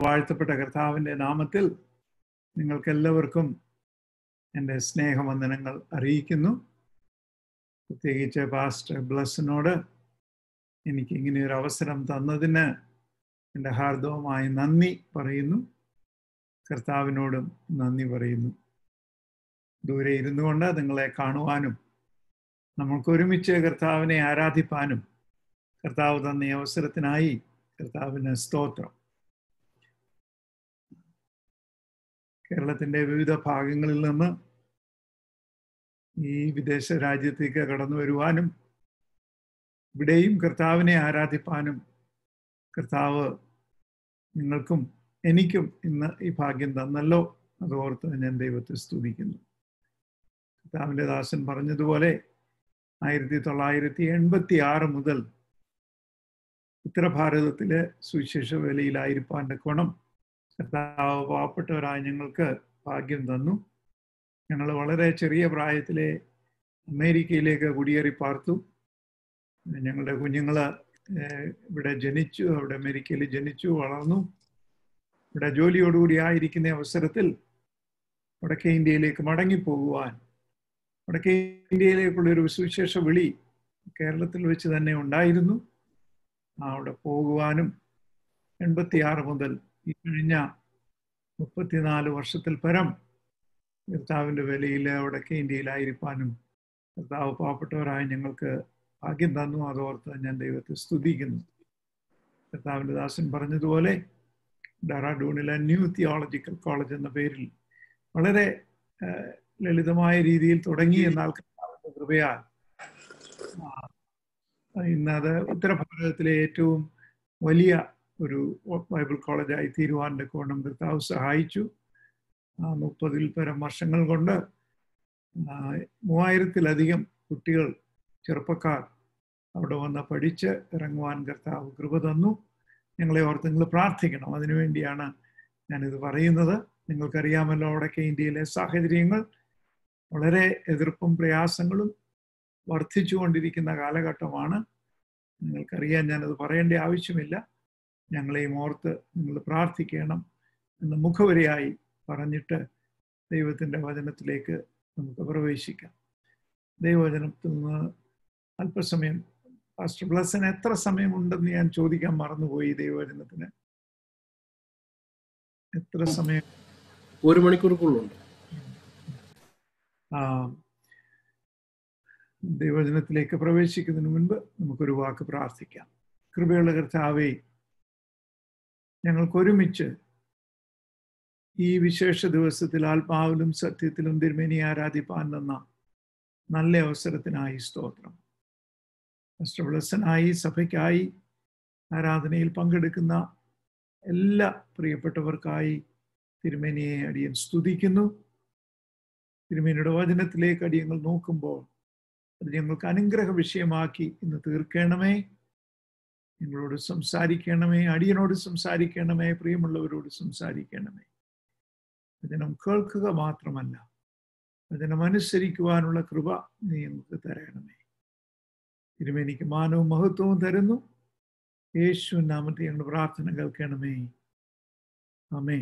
വാഴ്ത്തപ്പെട്ട കർത്താവിൻ്റെ നാമത്തിൽ നിങ്ങൾക്കെല്ലാവർക്കും എൻ്റെ സ്നേഹവന്ദനങ്ങൾ അറിയിക്കുന്നു പ്രത്യേകിച്ച് പാസ്റ്റർ ബ്ലസ്സിനോട് എനിക്ക് ഇങ്ങനെ ഒരു അവസരം തന്നതിന് എൻ്റെ ഹാർദവമായി നന്ദി പറയുന്നു കർത്താവിനോടും നന്ദി പറയുന്നു ദൂരെ ഇരുന്നു കൊണ്ട് നിങ്ങളെ കാണുവാനും നമ്മൾക്ക് ഒരുമിച്ച് കർത്താവിനെ ആരാധിപ്പാനും കർത്താവ് തന്ന ഈ അവസരത്തിനായി കർത്താവിന് സ്തോത്രം കേരളത്തിൻ്റെ വിവിധ ഭാഗങ്ങളിൽ നിന്ന് ഈ വിദേശ രാജ്യത്തേക്ക് കടന്നു വരുവാനും ഇവിടെയും കർത്താവിനെ ആരാധിപ്പാനും കർത്താവ് നിങ്ങൾക്കും എനിക്കും ഇന്ന് ഈ ഭാഗ്യം തന്നല്ലോ അതോർത്ത് ഞാൻ ദൈവത്തെ സ്തുതിക്കുന്നു കർത്താവിൻ്റെ ദാസൻ പറഞ്ഞതുപോലെ ആയിരത്തി തൊള്ളായിരത്തി എൺപത്തി ആറ് മുതൽ ഉത്തരഭാരതത്തിലെ സുവിശേഷ വേലയിലായിരിക്കാൻ കോണം കർത്താവ് പാവപ്പെട്ടവരായ ഞങ്ങൾക്ക് ഭാഗ്യം തന്നു ഞങ്ങൾ വളരെ ചെറിയ പ്രായത്തിലെ അമേരിക്കയിലേക്ക് കുടിയേറി പാർത്തു ഞങ്ങളുടെ കുഞ്ഞുങ്ങൾ ഇവിടെ ജനിച്ചു അവിടെ അമേരിക്കയിൽ ജനിച്ചു വളർന്നു ഇവിടെ ജോലിയോടുകൂടി ആയിരിക്കുന്ന അവസരത്തിൽ വടക്കേ ഇന്ത്യയിലേക്ക് മടങ്ങിപ്പോകുവാൻ വടക്കേ ഇന്ത്യയിലേക്കുള്ള ഒരു സുവിശേഷ വിളി കേരളത്തിൽ വെച്ച് തന്നെ ഉണ്ടായിരുന്നു അവിടെ പോകുവാനും എൺപത്തിയാറ് മുതൽ ഈ കഴിഞ്ഞ മുപ്പത്തിനാല് വർഷത്തിൽ പരം കർത്താവിൻ്റെ വിലയിൽ വടക്കേ ഇന്ത്യയിലായിരിക്കാനും കർത്താവ് പാവപ്പെട്ടവരായ ഞങ്ങൾക്ക് ഭാഗ്യം തന്നു അതോർത്ത് ഞാൻ ദൈവത്തെ സ്തുതിക്കുന്നു കർത്താവിൻ്റെ ദാസൻ പറഞ്ഞതുപോലെ ഡെറാഡൂണിലെ ന്യൂ തിയോളജിക്കൽ കോളേജ് എന്ന പേരിൽ വളരെ ലളിതമായ രീതിയിൽ തുടങ്ങി എന്നാൽ കർത്താവിൻ്റെ കൃപയാൽ ഇന്നത് ഉത്തരഭാരതത്തിലെ ഏറ്റവും വലിയ ഒരു ബൈബിൾ കോളേജായി തീരുവാൻ്റെ കോണം കർത്താവ് സഹായിച്ചു മുപ്പതിൽ പരം വർഷങ്ങൾ കൊണ്ട് മൂവായിരത്തിലധികം കുട്ടികൾ ചെറുപ്പക്കാർ അവിടെ വന്ന് പഠിച്ച് ഇറങ്ങുവാൻ കർത്താവ് കൃപ തന്നു ഞങ്ങളെ ഓർത്ത് നിങ്ങൾ പ്രാർത്ഥിക്കണം അതിനുവേണ്ടിയാണ് ഞാനിത് പറയുന്നത് നിങ്ങൾക്കറിയാമല്ലോ അവിടെയൊക്കെ ഇന്ത്യയിലെ സാഹചര്യങ്ങൾ വളരെ എതിർപ്പും പ്രയാസങ്ങളും വർദ്ധിച്ചുകൊണ്ടിരിക്കുന്ന കാലഘട്ടമാണ് നിങ്ങൾക്കറിയാൻ ഞാനത് പറയേണ്ട ആവശ്യമില്ല ഞങ്ങളെയും ഓർത്ത് നിങ്ങൾ പ്രാർത്ഥിക്കണം എന്ന് മുഖവരിയായി പറഞ്ഞിട്ട് ദൈവത്തിൻ്റെ വചനത്തിലേക്ക് നമുക്ക് പ്രവേശിക്കാം ദൈവവചനത്തിൽ നിന്ന് അല്പസമയം പാസ്റ്റർ ബ്ലസ്സിന് എത്ര സമയമുണ്ടെന്ന് ഞാൻ ചോദിക്കാൻ മറന്നുപോയി ദൈവവചനത്തിന് എത്ര സമയം ഒരു മണിക്കൂർക്കുള്ളുണ്ട് ദൈവവചനത്തിലേക്ക് പ്രവേശിക്കുന്നതിന് മുൻപ് നമുക്കൊരു വാക്ക് പ്രാർത്ഥിക്കാം കൃപയുള്ള കർത്താവേ ഞങ്ങൾക്ക് ഒരുമിച്ച് ഈ വിശേഷ ദിവസത്തിൽ ആത്മാവിലും സത്യത്തിലും തിരുമേനി ആരാധിപ്പാൻ തന്ന നല്ല അവസരത്തിനായി സ്തോത്രം അഷ്ടബ്ലസനായി സഭയ്ക്കായി ആരാധനയിൽ പങ്കെടുക്കുന്ന എല്ലാ പ്രിയപ്പെട്ടവർക്കായി തിരുമേനിയെ അടിയൻ സ്തുതിക്കുന്നു തിരുമേനിയുടെ വചനത്തിലേക്ക് അടിയങ്ങൾ നോക്കുമ്പോൾ അത് ഞങ്ങൾക്ക് അനുഗ്രഹ വിഷയമാക്കി ഇന്ന് തീർക്കണമേ നിങ്ങളോട് സംസാരിക്കണമേ അടിയനോട് സംസാരിക്കണമേ പ്രിയമുള്ളവരോട് സംസാരിക്കണമേ വചനം കേൾക്കുക മാത്രമല്ല വചനം അനുസരിക്കുവാനുള്ള കൃപ നീ നമുക്ക് തരണമേ തിരുമേനിക്ക് മാനവും മഹത്വവും തരുന്നു യേശു നാമത്തെ ഞങ്ങളുടെ പ്രാർത്ഥന കേൾക്കണമേ ആമേ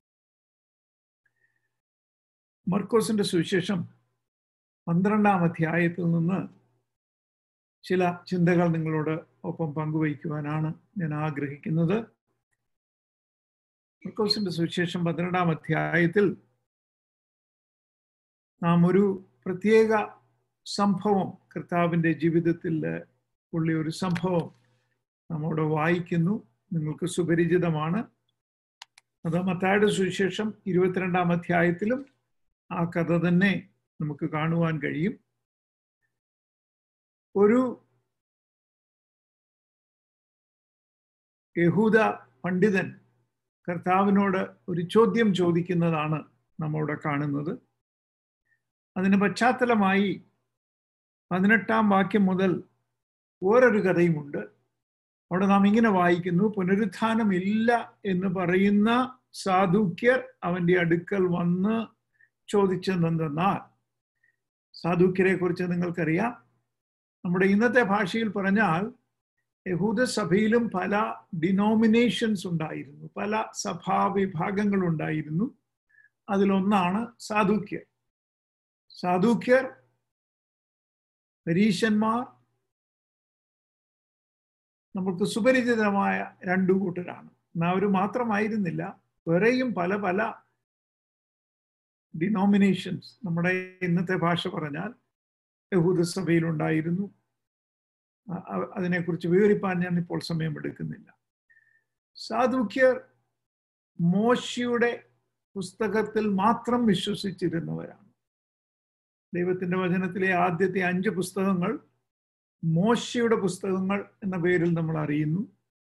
മർക്കോസിന്റെ സുവിശേഷം പന്ത്രണ്ടാം അധ്യായത്തിൽ നിന്ന് ചില ചിന്തകൾ നിങ്ങളോട് ഒപ്പം പങ്കുവയ്ക്കുവാനാണ് ഞാൻ ആഗ്രഹിക്കുന്നത് മർക്കോസിന്റെ സുവിശേഷം പന്ത്രണ്ടാം അധ്യായത്തിൽ നാം ഒരു പ്രത്യേക സംഭവം കർത്താവിൻ്റെ ജീവിതത്തിൽ ഉള്ള ഒരു സംഭവം നമ്മോട് വായിക്കുന്നു നിങ്ങൾക്ക് സുപരിചിതമാണ് അത് മത്തായുടെ സുവിശേഷം ഇരുപത്തിരണ്ടാം അധ്യായത്തിലും ആ കഥ തന്നെ നമുക്ക് കാണുവാൻ കഴിയും ഒരു യഹൂദ പണ്ഡിതൻ കർത്താവിനോട് ഒരു ചോദ്യം ചോദിക്കുന്നതാണ് നമ്മവിടെ കാണുന്നത് അതിന് പശ്ചാത്തലമായി പതിനെട്ടാം വാക്യം മുതൽ വേറൊരു കഥയുമുണ്ട് അവിടെ നാം ഇങ്ങനെ വായിക്കുന്നു പുനരുത്ഥാനം ഇല്ല എന്ന് പറയുന്ന സാധുക്യർ അവന്റെ അടുക്കൽ വന്ന് ചോദിച്ചതെന്തെന്നാൽ സാധുക്യരെ കുറിച്ച് നിങ്ങൾക്കറിയാം നമ്മുടെ ഇന്നത്തെ ഭാഷയിൽ പറഞ്ഞാൽ യഹൂദ സഭയിലും പല ഡിനോമിനേഷൻസ് ഉണ്ടായിരുന്നു പല സഭാവിഭാഗങ്ങൾ ഉണ്ടായിരുന്നു അതിലൊന്നാണ് സാധുക്യർ സാധുക്യർ പരീശന്മാർ നമുക്ക് സുപരിചിതമായ രണ്ടു കൂട്ടരാണ് എന്നാൽ അവർ മാത്രമായിരുന്നില്ല വേറെയും പല പല ഡിനോമിനേഷൻസ് നമ്മുടെ ഇന്നത്തെ ഭാഷ പറഞ്ഞാൽ യഹൂദസഭയിലുണ്ടായിരുന്നു അതിനെക്കുറിച്ച് വിവരിപ്പാൻ ഞാൻ ഇപ്പോൾ സമയമെടുക്കുന്നില്ല സാധുക്യർ മോശയുടെ പുസ്തകത്തിൽ മാത്രം വിശ്വസിച്ചിരുന്നവരാണ് ദൈവത്തിന്റെ വചനത്തിലെ ആദ്യത്തെ അഞ്ച് പുസ്തകങ്ങൾ മോശയുടെ പുസ്തകങ്ങൾ എന്ന പേരിൽ നമ്മൾ അറിയുന്നു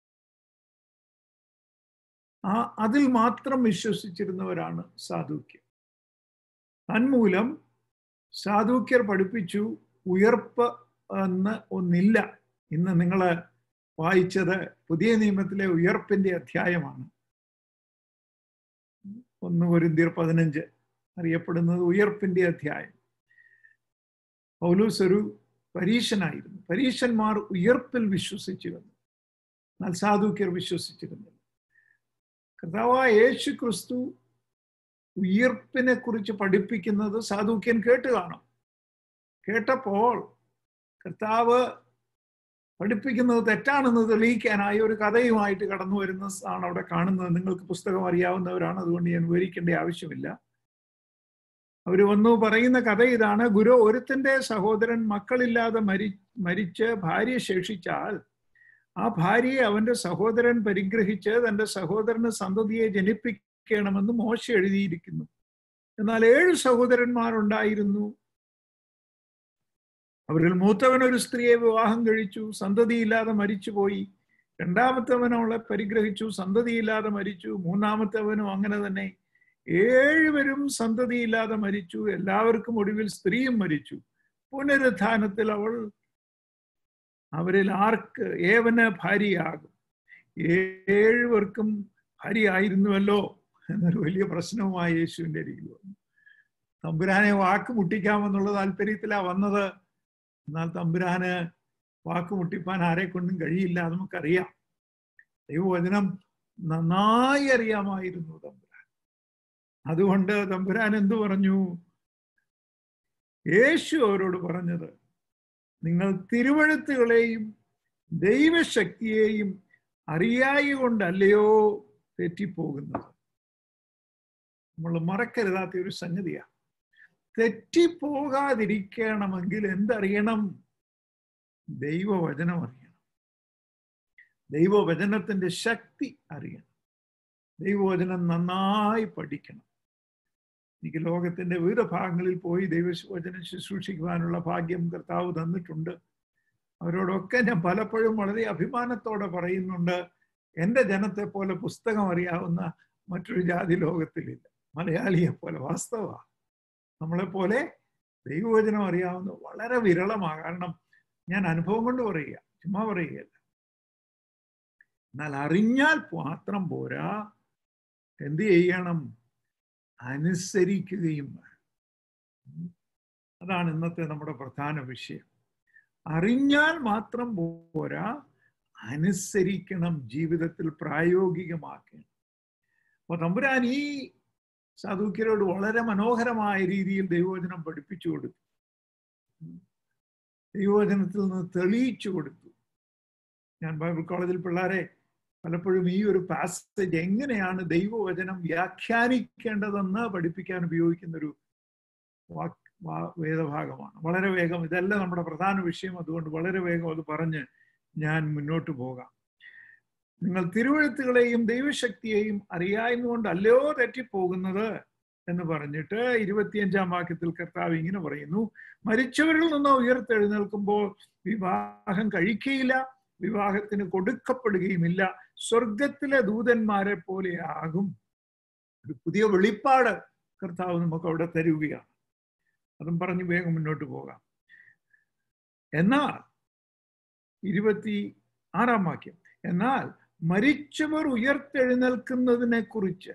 ആ അതിൽ മാത്രം വിശ്വസിച്ചിരുന്നവരാണ് സാധുക്യർ തന്മൂലം സാധുക്യർ പഠിപ്പിച്ചു ഉയർപ്പ് എന്ന് ഒന്നില്ല ഇന്ന് നിങ്ങൾ വായിച്ചത് പുതിയ നിയമത്തിലെ ഉയർപ്പിന്റെ അധ്യായമാണ് ഒന്ന് കൊരിന്തിയർ പതിനഞ്ച് അറിയപ്പെടുന്നത് ഉയർപ്പിന്റെ അധ്യായം പൗലൂസ് ഒരു പരീശനായിരുന്നു പരീശന്മാർ ഉയർപ്പിൽ വിശ്വസിച്ചിരുന്നു എന്നാൽ സാധുക്യർ വിശ്വസിച്ചിരുന്നില്ല കർത്താവായ യേശു ക്രിസ്തു ഉയർപ്പിനെ കുറിച്ച് പഠിപ്പിക്കുന്നത് സാധുക്യൻ കേട്ട് കാണും കേട്ടപ്പോൾ കർത്താവ് പഠിപ്പിക്കുന്നത് തെറ്റാണെന്ന് തെളിയിക്കാനായി ഒരു കഥയുമായിട്ട് കടന്നു വരുന്ന ആണ് അവിടെ കാണുന്നത് നിങ്ങൾക്ക് പുസ്തകം അറിയാവുന്നവരാണ് അതുകൊണ്ട് ഞാൻ വിവരിക്കേണ്ട ആവശ്യമില്ല അവർ വന്നു പറയുന്ന കഥ ഇതാണ് ഗുരു ഒരുത്തന്റെ സഹോദരൻ മക്കളില്ലാതെ മരി മരിച്ച് ഭാര്യ ശേഷിച്ചാൽ ആ ഭാര്യയെ അവന്റെ സഹോദരൻ പരിഗ്രഹിച്ച് തന്റെ സഹോദരന് സന്തതിയെ ജനിപ്പിക്കണമെന്ന് മോശ എഴുതിയിരിക്കുന്നു എന്നാൽ ഏഴ് സഹോദരന്മാരുണ്ടായിരുന്നു അവരിൽ മൂത്തവൻ ഒരു സ്ത്രീയെ വിവാഹം കഴിച്ചു സന്തതിയില്ലാതെ മരിച്ചുപോയി രണ്ടാമത്തവൻ അവളെ പരിഗ്രഹിച്ചു സന്തതിയില്ലാതെ മരിച്ചു മൂന്നാമത്തവനും അങ്ങനെ തന്നെ ഏഴുപേരും സന്തതിയില്ലാതെ മരിച്ചു എല്ലാവർക്കും ഒടുവിൽ സ്ത്രീയും മരിച്ചു പുനരുത്ഥാനത്തിൽ അവൾ അവരിൽ ആർക്ക് ഏവന് ഭാര്യയാകും ഏഴുപേർക്കും ഭാര്യയായിരുന്നുവല്ലോ എന്നൊരു വലിയ പ്രശ്നവുമായി യേശുവിൻ്റെ അരികിൽ വന്നു തമ്പുരാനെ വാക്ക് മുട്ടിക്കാമെന്നുള്ള താല്പര്യത്തിലാ വന്നത് എന്നാൽ തമ്പുരാന് വാക്ക് മുട്ടിപ്പാൻ ആരെ കൊണ്ടും കഴിയില്ല അത് നമുക്കറിയാം ദൈവവചനം നന്നായി അറിയാമായിരുന്നു തമ്പുരാൻ അതുകൊണ്ട് തമ്പുരാൻ എന്തു പറഞ്ഞു യേശു അവരോട് പറഞ്ഞത് നിങ്ങൾ തിരുവഴുത്തുകളെയും ദൈവശക്തിയെയും അറിയായി കൊണ്ടല്ലയോ തെറ്റിപ്പോകുന്നത് നമ്മൾ മറക്കരുതാത്ത ഒരു സംഗതിയാണ് തെറ്റിപ്പോകാതിരിക്കണമെങ്കിൽ എന്തറിയണം ദൈവവചനം അറിയണം ദൈവവചനത്തിന്റെ ശക്തി അറിയണം ദൈവവചനം നന്നായി പഠിക്കണം എനിക്ക് ലോകത്തിന്റെ വിവിധ ഭാഗങ്ങളിൽ പോയി ദൈവവചനം ശുശ്രൂഷിക്കുവാനുള്ള ഭാഗ്യം കർത്താവ് തന്നിട്ടുണ്ട് അവരോടൊക്കെ ഞാൻ പലപ്പോഴും വളരെ അഭിമാനത്തോടെ പറയുന്നുണ്ട് എൻ്റെ ജനത്തെ പോലെ പുസ്തകം അറിയാവുന്ന മറ്റൊരു ജാതി ലോകത്തിലില്ല മലയാളിയെ പോലെ വാസ്തവമാണ് നമ്മളെപ്പോലെ ദൈവവചനം അറിയാവുന്ന വളരെ വിരളമാണ് കാരണം ഞാൻ അനുഭവം കൊണ്ട് പറയുക ചുമ്മാ പറയുകയല്ല എന്നാൽ അറിഞ്ഞാൽ മാത്രം പോരാ എന്ത് ചെയ്യണം അനുസരിക്കുകയും വേണം അതാണ് ഇന്നത്തെ നമ്മുടെ പ്രധാന വിഷയം അറിഞ്ഞാൽ മാത്രം പോരാ അനുസരിക്കണം ജീവിതത്തിൽ പ്രായോഗികമാക്കണം അപ്പൊ തമ്പുരാൻ ഈ സാധുക്യരോട് വളരെ മനോഹരമായ രീതിയിൽ ദൈവവചനം പഠിപ്പിച്ചു കൊടുത്തു ദൈവവചനത്തിൽ നിന്ന് തെളിയിച്ചു കൊടുത്തു ഞാൻ ബൈബിൾ കോളേജിൽ പിള്ളേരെ പലപ്പോഴും ഈ ഒരു പാസേജ് എങ്ങനെയാണ് ദൈവവചനം വ്യാഖ്യാനിക്കേണ്ടതെന്ന് പഠിപ്പിക്കാൻ ഉപയോഗിക്കുന്ന ഒരു വേദഭാഗമാണ് വളരെ വേഗം ഇതല്ല നമ്മുടെ പ്രധാന വിഷയം അതുകൊണ്ട് വളരെ വേഗം അത് പറഞ്ഞ് ഞാൻ മുന്നോട്ട് പോകാം നിങ്ങൾ തിരുവഴുത്തുകളെയും ദൈവശക്തിയെയും അറിയാവുന്നതുകൊണ്ട് അല്ലയോ തെറ്റിപ്പോകുന്നത് എന്ന് പറഞ്ഞിട്ട് ഇരുപത്തിയഞ്ചാം വാക്യത്തിൽ കർത്താവ് ഇങ്ങനെ പറയുന്നു മരിച്ചവരിൽ നിന്ന് ഉയർത്തെഴുന്നേൽക്കുമ്പോൾ വിവാഹം കഴിക്കുകയില്ല വിവാഹത്തിന് കൊടുക്കപ്പെടുകയുമില്ല സ്വർഗത്തിലെ ദൂതന്മാരെ പോലെ ആകും ഒരു പുതിയ വെളിപ്പാട് കർത്താവ് നമുക്ക് അവിടെ തരുകയാണ് അതും പറഞ്ഞ് വേഗം മുന്നോട്ട് പോകാം എന്നാൽ ഇരുപത്തി ആറാം വാക്യം എന്നാൽ മരിച്ചവർ ഉയർത്തെഴുന്നേൽക്കുന്നതിനെ കുറിച്ച്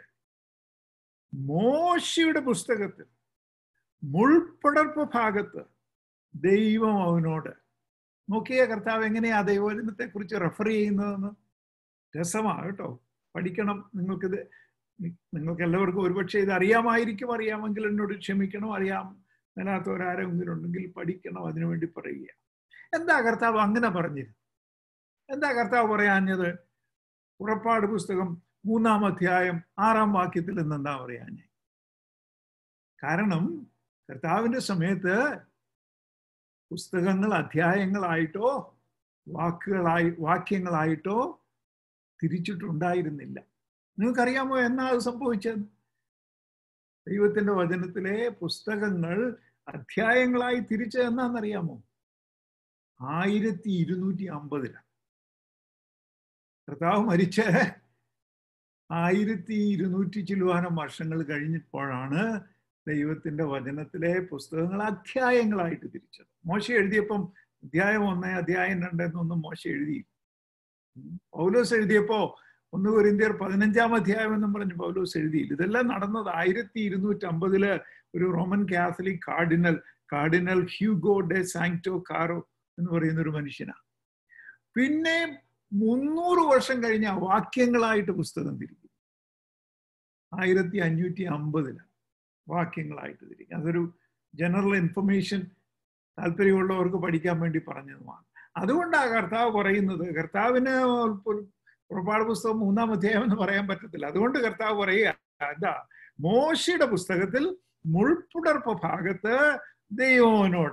മോശയുടെ പുസ്തകത്തിൽ മുൾപ്പടർപ്പ് ഭാഗത്ത് ദൈവം അവനോട് നോക്കിയേ കർത്താവ് എങ്ങനെയാ ദൈവവചനത്തെ കുറിച്ച് റെഫർ ചെയ്യുന്നതെന്ന് രസമാണ് കേട്ടോ പഠിക്കണം നിങ്ങൾക്കിത് നിങ്ങൾക്ക് എല്ലാവർക്കും ഒരുപക്ഷെ ഇത് അറിയാമായിരിക്കും അറിയാമെങ്കിൽ എന്നോട് ക്ഷമിക്കണം അറിയാം മേലാത്തവരാരെങ്കിലും ഉണ്ടെങ്കിൽ പഠിക്കണം അതിനുവേണ്ടി പറയുക എന്താ കർത്താവ് അങ്ങനെ പറഞ്ഞത് എന്താ കർത്താവ് പറയാഞ്ഞത് പുറപ്പാട് പുസ്തകം മൂന്നാം അധ്യായം ആറാം വാക്യത്തിൽ നിന്ന് എന്താ പറയാഞ്ഞ് കാരണം കർത്താവിന്റെ സമയത്ത് പുസ്തകങ്ങൾ അധ്യായങ്ങളായിട്ടോ വാക്കുകളായി വാക്യങ്ങളായിട്ടോ തിരിച്ചിട്ടുണ്ടായിരുന്നില്ല നിങ്ങൾക്കറിയാമോ എന്നാ അത് സംഭവിച്ചത് ദൈവത്തിന്റെ വചനത്തിലെ പുസ്തകങ്ങൾ അധ്യായങ്ങളായി തിരിച്ചത് എന്നാന്നറിയാമോ ആയിരത്തി ഇരുന്നൂറ്റി അമ്പതിലാണ് കർത്താവ് മരിച്ച ആയിരത്തി ഇരുന്നൂറ്റി ചില്ലുവാനം വർഷങ്ങൾ കഴിഞ്ഞപ്പോഴാണ് ദൈവത്തിന്റെ വചനത്തിലെ പുസ്തകങ്ങൾ അധ്യായങ്ങളായിട്ട് തിരിച്ചത് മോശ എഴുതിയപ്പം അധ്യായം ഒന്ന് അധ്യായം രണ്ട് എന്നൊന്നും മോശ എഴുതി പൗലോസ് എഴുതിയപ്പോ ഒന്ന് കൊരിന്തിയർ പതിനഞ്ചാം അധ്യായം എന്നും പറഞ്ഞ് പൗലോസ് എഴുതിയില്ല ഇതെല്ലാം നടന്നത് ആയിരത്തി ഇരുന്നൂറ്റി അമ്പതില് ഒരു Roman Catholic cardinal cardinal Hugo de Sancto Caro എന്ന് പറയുന്ന ഒരു മനുഷ്യനാണ് പിന്നെ മുന്നൂറ് വർഷം കഴിഞ്ഞ വാക്യങ്ങളായിട്ട് പുസ്തകം തിരിക്കും ആയിരത്തി അഞ്ഞൂറ്റി അമ്പതിലാണ് വാക്യങ്ങളായിട്ട് തിരിക്കും അതൊരു ജനറൽ ഇൻഫർമേഷൻ താല്പര്യമുള്ളവർക്ക് പഠിക്കാൻ വേണ്ടി പറഞ്ഞതുമാണ് അതുകൊണ്ടാണ് കർത്താവ് പറയുന്നത് കർത്താവിന് പുറപ്പാട് പുസ്തകം മൂന്നാം അധ്യായം എന്ന് പറയാൻ പറ്റത്തില്ല അതുകൊണ്ട് കർത്താവ് പറയുക എന്താ മോശയുടെ പുസ്തകത്തിൽ മുൾപ്പുടർപ്പ് ഭാഗത്ത് ദൈവനോട്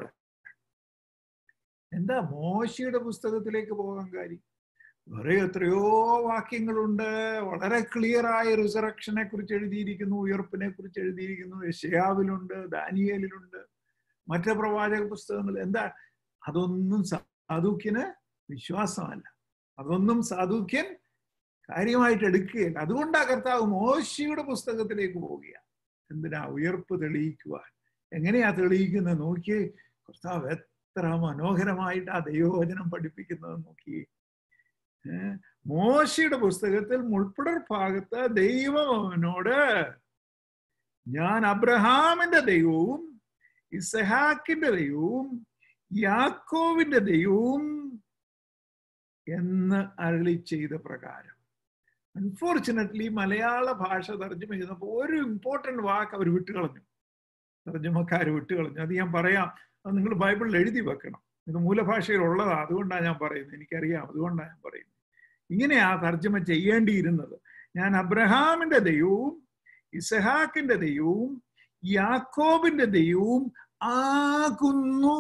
എന്താ മോശയുടെ പുസ്തകത്തിലേക്ക് പോകാൻ കാര്യം വേറെ എത്രയോ വാക്യങ്ങളുണ്ട് വളരെ ക്ലിയർ ആയ റിസറക്ഷനെ കുറിച്ച് എഴുതിയിരിക്കുന്നു ഉയർപ്പിനെ കുറിച്ച് എഴുതിയിരിക്കുന്നു യശയാവിലുണ്ട് ദാനിയലിലുണ്ട് മറ്റ് പ്രവാചക പുസ്തകങ്ങൾ എന്താ അതൊന്നും സാധുക്യന് വിശ്വാസമല്ല അതൊന്നും സാധുക്യൻ കാര്യമായിട്ട് എടുക്കുകയില്ല അതുകൊണ്ടാ കർത്താവ് മോശിയുടെ പുസ്തകത്തിലേക്ക് പോവുക എന്തിനാ ഉയർപ്പ് തെളിയിക്കുവാൻ എങ്ങനെയാ തെളിയിക്കുന്നത് നോക്കിയേ കർത്താവ് എത്ര മനോഹരമായിട്ട് ആ ദൈവവചനം പഠിപ്പിക്കുന്നത് നോക്കിയേ മോശയുടെ പുസ്തകത്തിൽ മുൾപ്പുടർ ഭാഗത്ത് ദൈവം അവനോട് ഞാൻ അബ്രഹാമിന്റെ ദൈവവും ഇസഹാക്കിന്റെ ദൈവവും യാക്കോവിന്റെ ദൈവവും എന്ന് അരളി ചെയ്ത പ്രകാരം അൺഫോർച്ചുനറ്റ്ലി മലയാള ഭാഷ തർജ്ജമ ചെയ്തപ്പോൾ ഒരു ഇമ്പോർട്ടൻ്റ് വാക്ക് അവർ വിട്ടുകളഞ്ഞു തർജ്ജമക്കാർ വിട്ടുകളഞ്ഞു അത് ഞാൻ പറയാം അത് നിങ്ങൾ ബൈബിളിൽ എഴുതി വെക്കണം ഇത് മൂലഭാഷയിൽ ഉള്ളതാണ് അതുകൊണ്ടാണ് ഞാൻ പറയുന്നത് എനിക്കറിയാം അതുകൊണ്ടാണ് ഞാൻ പറയുന്നത് ഇങ്ങനെയാ തർജ്ജമ ചെയ്യേണ്ടിയിരുന്നത് ഞാൻ അബ്രഹാമിന്റെ ദൈവവും ഇസഹാക്കിന്റെ ദൈവവും യാക്കോബിന്റെ ദൈവവും ആകുന്നു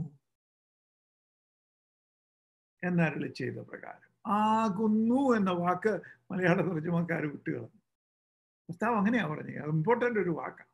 എന്നരളി ചെയ്ത പ്രകാരം ആകുന്നു എന്ന വാക്ക് മലയാള തർജ്ജമക്കാർ വിട്ടുകളഞ്ഞു കർത്താവ് അങ്ങനെയാ പറഞ്ഞത് അത് ഇമ്പോർട്ടൻ്റ് ഒരു വാക്കാണ്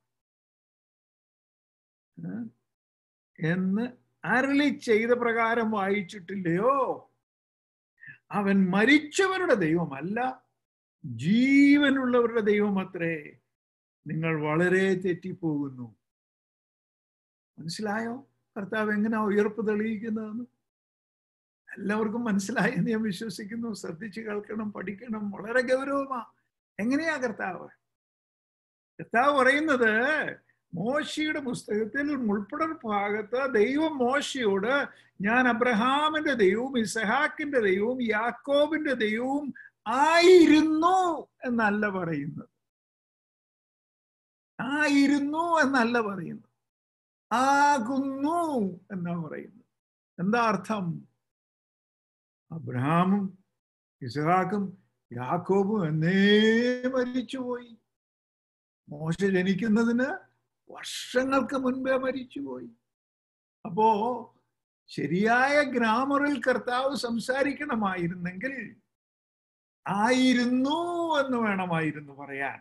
എന്ന് അരളി ചെയ്ത പ്രകാരം വായിച്ചിട്ടില്ലയോ അവൻ മരിച്ചവരുടെ ദൈവമല്ല ജീവനുള്ളവരുടെ ദൈവം അത്രേ നിങ്ങൾ വളരെ തെറ്റിപ്പോകുന്നു മനസ്സിലായോ കർത്താവ് എങ്ങനെയാ ഉയർപ്പ് തെളിയിക്കുന്നതെന്ന് എല്ലാവർക്കും മനസ്സിലായി എന്ന് ഞാൻ വിശ്വസിക്കുന്നു ശ്രദ്ധിച്ച് കേൾക്കണം പഠിക്കണം വളരെ ഗൗരവമാ എങ്ങനെയാ കർത്താവ് കർത്താവ് പറയുന്നത് മോശയുടെ പുസ്തകത്തിൽ മുൾപ്പുടർ ഭാഗത്ത് ദൈവം മോശയോട് ഞാൻ അബ്രഹാമിന്റെ ദൈവവും ഇസഹാക്കിന്റെ ദൈവവും യാക്കോബിന്റെ ദൈവവും ആയിരുന്നു എന്നല്ല പറയുന്നത് ആയിരുന്നു എന്നല്ല പറയുന്നത് ആകുന്നു എന്നാ പറയുന്നത് എന്താ അർത്ഥം അബ്രഹാമും ഇസഹാക്കും യാക്കോബും എന്നേ മരിച്ചുപോയി മോശ ജനിക്കുന്നതിന് വർഷങ്ങൾക്ക് മുൻപേ മരിച്ചുപോയി അപ്പോ ശരിയായ ഗ്രാമറിൽ കർത്താവ് സംസാരിക്കണമായിരുന്നെങ്കിൽ ആയിരുന്നു എന്ന് വേണമായിരുന്നു പറയാൻ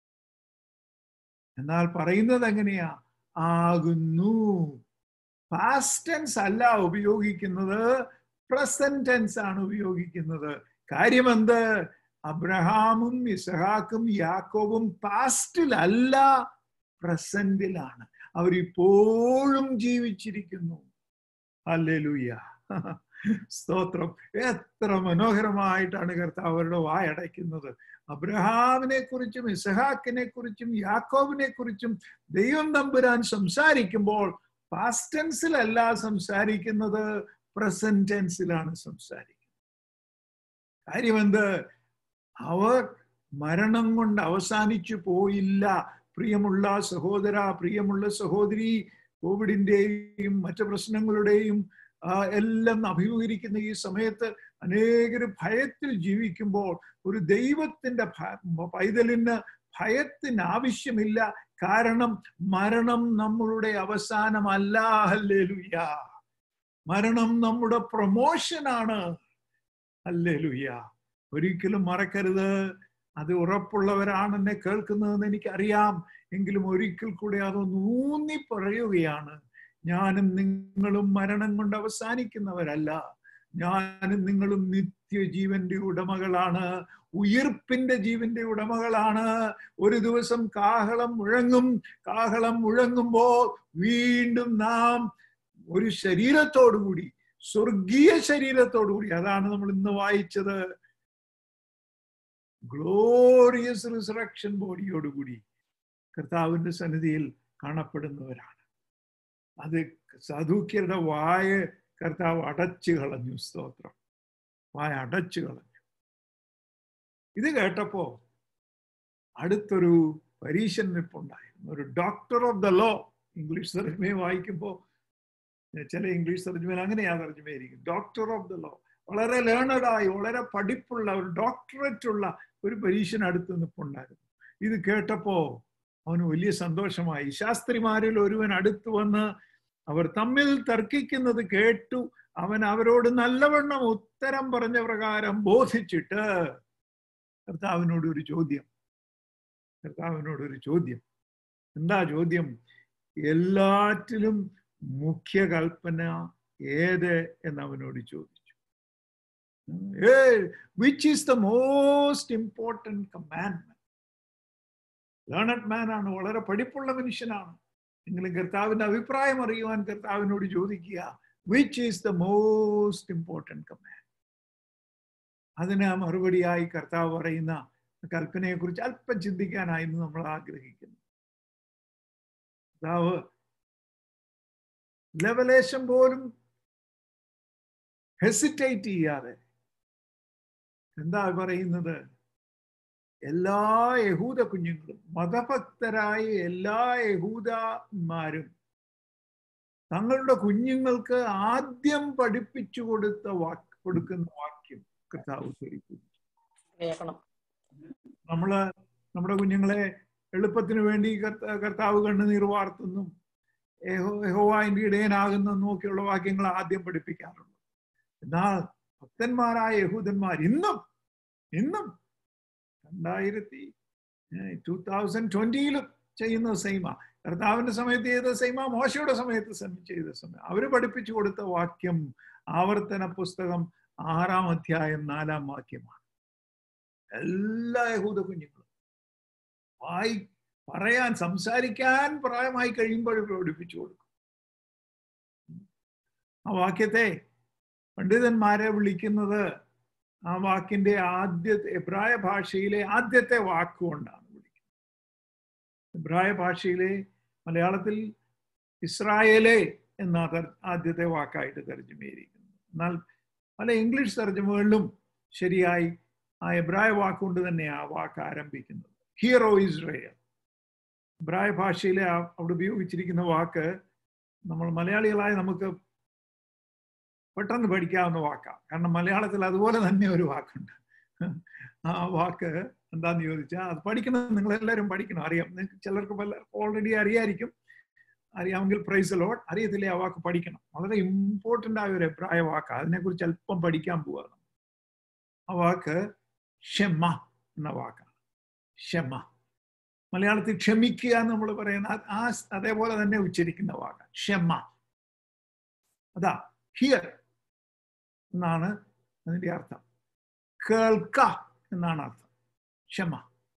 എന്നാൽ പറയുന്നത് എങ്ങനെയാ ആകുന്നു പാസ്റ്റ് ടെൻസ് അല്ല ഉപയോഗിക്കുന്നത് പ്രസന്റ് ടെൻസ് ആണ് ഉപയോഗിക്കുന്നത് കാര്യമെന്ത് അബ്രഹാമും ഇസഹാക്കും യാക്കോബും പാസ്റ്റിലല്ല പ്രസന്റിലാണ് അവരിപ്പോഴും ജീവിച്ചിരിക്കുന്നു അല്ലെലുയ്യ സ്തോത്രം എത്ര മനോഹരമായിട്ടാണ് കർത്താവ് അവരുടെ വായടയ്ക്കുന്നത് അബ്രഹാമിനെ കുറിച്ചും ഇസഹാക്കിനെ കുറിച്ചും യാക്കോബിനെ കുറിച്ചും ദൈവം തമ്പുരാൻ സംസാരിക്കുമ്പോൾ പാസ്റ്റൻസിലല്ല സംസാരിക്കുന്നത് പ്രസന്റ് ടെൻസിലാണ് സംസാരിക്കുന്നത് കാര്യം എന്ത് അവർ മരണം കൊണ്ട് അവസാനിച്ചു പോയില്ല പ്രിയമുള്ള സഹോദര പ്രിയമുള്ള സഹോദരി കോവിഡിന്റെയും മറ്റു പ്രശ്നങ്ങളുടെയും എല്ലാം അഭിമുഖീകരിക്കുന്ന ഈ സമയത്ത് അനേകര് ഭയത്തിൽ ജീവിക്കുമ്പോൾ ഒരു ദൈവത്തിന്റെ പൈതലിന് ഭയത്തിന് ആവശ്യമില്ല കാരണം മരണം നമ്മളുടെ അവസാനമല്ല ഹല്ലേലുയ്യ മരണം നമ്മുടെ പ്രൊമോഷനാണ് ഹല്ലേലുയ്യ ഒരിക്കലും മറക്കരുത് അത് ഉറപ്പുള്ളവരാണ് എന്നെ കേൾക്കുന്നതെന്ന് എനിക്കറിയാം എങ്കിലും ഒരിക്കൽ കൂടെ അതൊന്ന് ഊന്നി പറയുകയാണ് ഞാനും നിങ്ങളും മരണം കൊണ്ട് അവസാനിക്കുന്നവരല്ല ഞാനും നിങ്ങളും നിത്യജീവന്റെ ഉടമകളാണ് ഉയിർപ്പിന്റെ ജീവന്റെ ഉടമകളാണ് ഒരു ദിവസം കാഹളം മുഴങ്ങും കാഹളം മുഴങ്ങുമ്പോൾ വീണ്ടും നാം ഒരു ശരീരത്തോടുകൂടി സ്വർഗീയ ശരീരത്തോടുകൂടി അതാണ് നമ്മൾ ഇന്ന് വായിച്ചത് ഗ്ലോറിയസ് റിസറക്ഷൻ ബോഡിയോടുകൂടി കർത്താവിന്റെ സന്നിധിയിൽ കാണപ്പെടുന്നവരാണ് അത് സാധുക്യരുടെ വായ കർത്താവ് അടച്ചു കളഞ്ഞു സ്തോത്രം വായ അടച്ചു കളഞ്ഞു ഇത് കേട്ടപ്പോ അടുത്തൊരു പരീശൻ നിൽപ്പുണ്ടായിരുന്നു ഒരു doctor of the law English തർജ്ജമയെ വായിക്കുമ്പോൾ ചില ഇംഗ്ലീഷ് തർജ്ജമയിൽ അങ്ങനെയാ തർജ്ജമയായിരിക്കും ഡോക്ടർ ഓഫ് ദ ലോ വളരെ ലേണഡായി വളരെ പഠിപ്പുള്ള ഒരു ഡോക്ടറേറ്റ് ഉള്ള ഒരു പരീശൻ അടുത്ത് നിൽപ്പുണ്ടായിരുന്നു ഇത് കേട്ടപ്പോ അവന് വലിയ സന്തോഷമായി ശാസ്ത്രിമാരിൽ ഒരുവൻ അടുത്ത് വന്ന് അവർ തമ്മിൽ തർക്കിക്കുന്നത് കേട്ടു അവൻ അവരോട് നല്ലവണ്ണം ഉത്തരം പറഞ്ഞ പ്രകാരം ബോധിച്ചിട്ട് കർത്താവിനോട് ഒരു ചോദ്യം കർത്താവിനോട് ഒരു ചോദ്യം എന്താ ചോദ്യം എല്ലാറ്റിലും മുഖ്യ കൽപ്പന ഏത് എന്ന് അവനോട് ചോദിച്ചു which is the most important commandment learned man ആണ് വളരെ പഠിപ്പുള്ള മനുഷ്യനാണ് എങ്കിലും കർത്താവിന്റെ അഭിപ്രായം അറിയുവാൻ കർത്താവിനോട് ചോദിക്കുക which is the most important command അതിന് മറുപടിയായി കർത്താവ് പറയുന്ന കൽപ്പനയെ കുറിച്ച് അല്പം ചിന്തിക്കാനായിരുന്നു നമ്മൾ ആഗ്രഹിക്കുന്നു കർത്താവ് ലവലേശം പോലും ഹെസിറ്റേറ്റ് ചെയ്യാതെ എന്താ പറയുന്നത് എല്ലാ യഹൂദ കുഞ്ഞുങ്ങളും മതഭക്തരായ എല്ലാ യഹൂദന്മാരും തങ്ങളുടെ കുഞ്ഞുങ്ങൾക്ക് ആദ്യം പഠിപ്പിച്ചു കൊടുത്ത വാക്ക് കൊടുക്കുന്ന വാക്യം കർത്താവ് ഉദ്ധരിക്കുന്നു നമ്മള് നമ്മുടെ കുഞ്ഞുങ്ങളെ എളുപ്പത്തിന് വേണ്ടി കർത്താവ് കണ്ണുനീർ വാർത്തുന്നു യഹോവാന്റെ ഇടയനാകുന്നെന്നും ഒക്കെയുള്ള വാക്യങ്ങൾ ആദ്യം പഠിപ്പിക്കാറുണ്ട് എന്നാൽ ഭക്തന്മാരായ യഹൂദന്മാർ ഇന്നും ഇന്നും രണ്ടായിരത്തി ടൂ തൗസൻഡ് ട്വന്റിയിലും ചെയ്യുന്ന സൈമ കർത്താവിന്റെ സമയത്ത് ചെയ്ത സൈമ മോശയുടെ സമയത്ത് ചെയ്ത സമയം അവര് പഠിപ്പിച്ചു കൊടുത്ത വാക്യം ആവർത്തന പുസ്തകം ആറാം അധ്യായം നാലാം വാക്യമാണ് എല്ലാ യഹൂദ കുഞ്ഞുങ്ങളും വായി പറയാൻ സംസാരിക്കാൻ പ്രായമായി കഴിയുമ്പോൾ പഠിപ്പിച്ചു കൊടുക്കും ആ വാക്യത്തെ പണ്ഡിതന്മാരെ വിളിക്കുന്നത് ആ വാക്കിന്റെ ആദ്യത്തെ എബ്രായ ഭാഷയിലെ ആദ്യത്തെ വാക്കുകൊണ്ടാണ് വിളിക്കുന്നത് എബ്രായ ഭാഷയിലെ മലയാളത്തിൽ ഇസ്രായേലെ എന്ന ആദ്യത്തെ വാക്കായിട്ട് തർജ്ജമയിരിക്കുന്നു എന്നാൽ പല ഇംഗ്ലീഷ് തർജ്ജമകളിലും ശരിയായി ആ എബ്രായ വാക്കുകൊണ്ട് തന്നെ ആ വാക്ക് ആരംഭിക്കുന്നത് ഹീറോ ഇസ്രയേൽ എബ്രായ ഭാഷയിലെ അവിടെ ഉപയോഗിച്ചിരിക്കുന്ന വാക്ക് നമ്മൾ മലയാളികളായ നമുക്ക് പെട്ടെന്ന് പഠിക്കാവുന്ന വാക്കാണ് കാരണം മലയാളത്തിൽ അതുപോലെ തന്നെ ഒരു വാക്കുണ്ട് ആ വാക്ക് എന്താന്ന് ചോദിച്ചാൽ അത് പഠിക്കണം നിങ്ങൾ എല്ലാവരും പഠിക്കണം അറിയാം നിങ്ങൾക്ക് ചിലർക്ക് പലർക്കും ഓൾറെഡി അറിയായിരിക്കും അറിയാമെങ്കിൽ പ്രൈസ് ലോഡ് അറിയത്തില്ലേ ആ വാക്ക് പഠിക്കണം വളരെ ഇമ്പോർട്ടൻ്റ് ആയ ഒരു അഭിപ്രായ വാക്കാണ് അതിനെക്കുറിച്ച് അല്പം പഠിക്കാൻ പോവാണ് ആ വാക്ക് ക്ഷമ എന്ന വാക്കാണ് ക്ഷമ മലയാളത്തിൽ ക്ഷമിക്കുക എന്ന് നമ്മൾ പറയുന്ന ആ അതേപോലെ തന്നെ ഉച്ചരിക്കുന്ന വാക്കാണ് ക്ഷമ അതാ ഹിയർ എന്നാണ് അതിന്റെ അർത്ഥം കേൾക്ക എന്നാണ് അർത്ഥം ക്ഷമ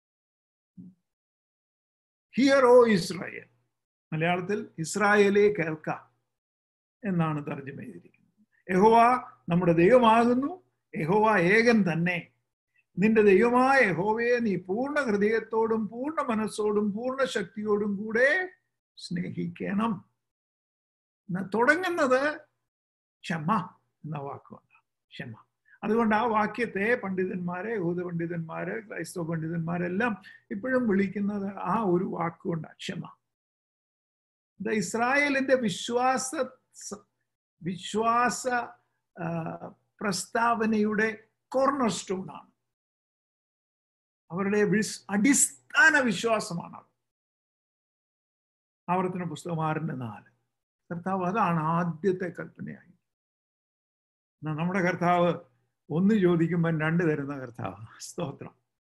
ഹിയർ ഓ ഇസ്രായേൽ മലയാളത്തിൽ ഇസ്രായേലെ കേൾക്ക എന്നാണ് തർജ്ജമ ചെയ്തിരിക്കുന്നത് യഹോവ നമ്മുടെ ദൈവമാകുന്നു യഹോവ ഏകൻ തന്നെ നിന്റെ ദൈവമായ യഹോവയെ നീ പൂർണ്ണ ഹൃദയത്തോടും പൂർണ്ണ മനസ്സോടും പൂർണ്ണ ശക്തിയോടും കൂടെ സ്നേഹിക്കണം തുടങ്ങുന്നത് ക്ഷമ എന്ന വാക്കുകൊണ്ടാണ് ക്ഷമ അതുകൊണ്ട് ആ വാക്യത്തെ പണ്ഡിതന്മാരെ യഹൂദ പണ്ഡിതന്മാര് ക്രൈസ്തവ പണ്ഡിതന്മാരെല്ലാം ഇപ്പോഴും വിളിക്കുന്നത് ആ ഒരു വാക്കുകൊണ്ടാണ് ക്ഷമ ഇത് ഇസ്രായേലിന്റെ വിശ്വാസ വിശ്വാസ പ്രസ്താവനയുടെ കോർണർ സ്റ്റോൺ ആണ് അവരുടെ അടിസ്ഥാന വിശ്വാസമാണ് അത് ആവർത്തന പുസ്തകം ആറിന്റെ നാല് കർത്താവ് അതാണ് ആദ്യത്തെ കൽപ്പനയായി നമ്മുടെ കർത്താവ് ഒന്ന് ചോദിക്കുമ്പോൾ രണ്ട് തരുന്ന കർത്താവ് സ്തോത്രം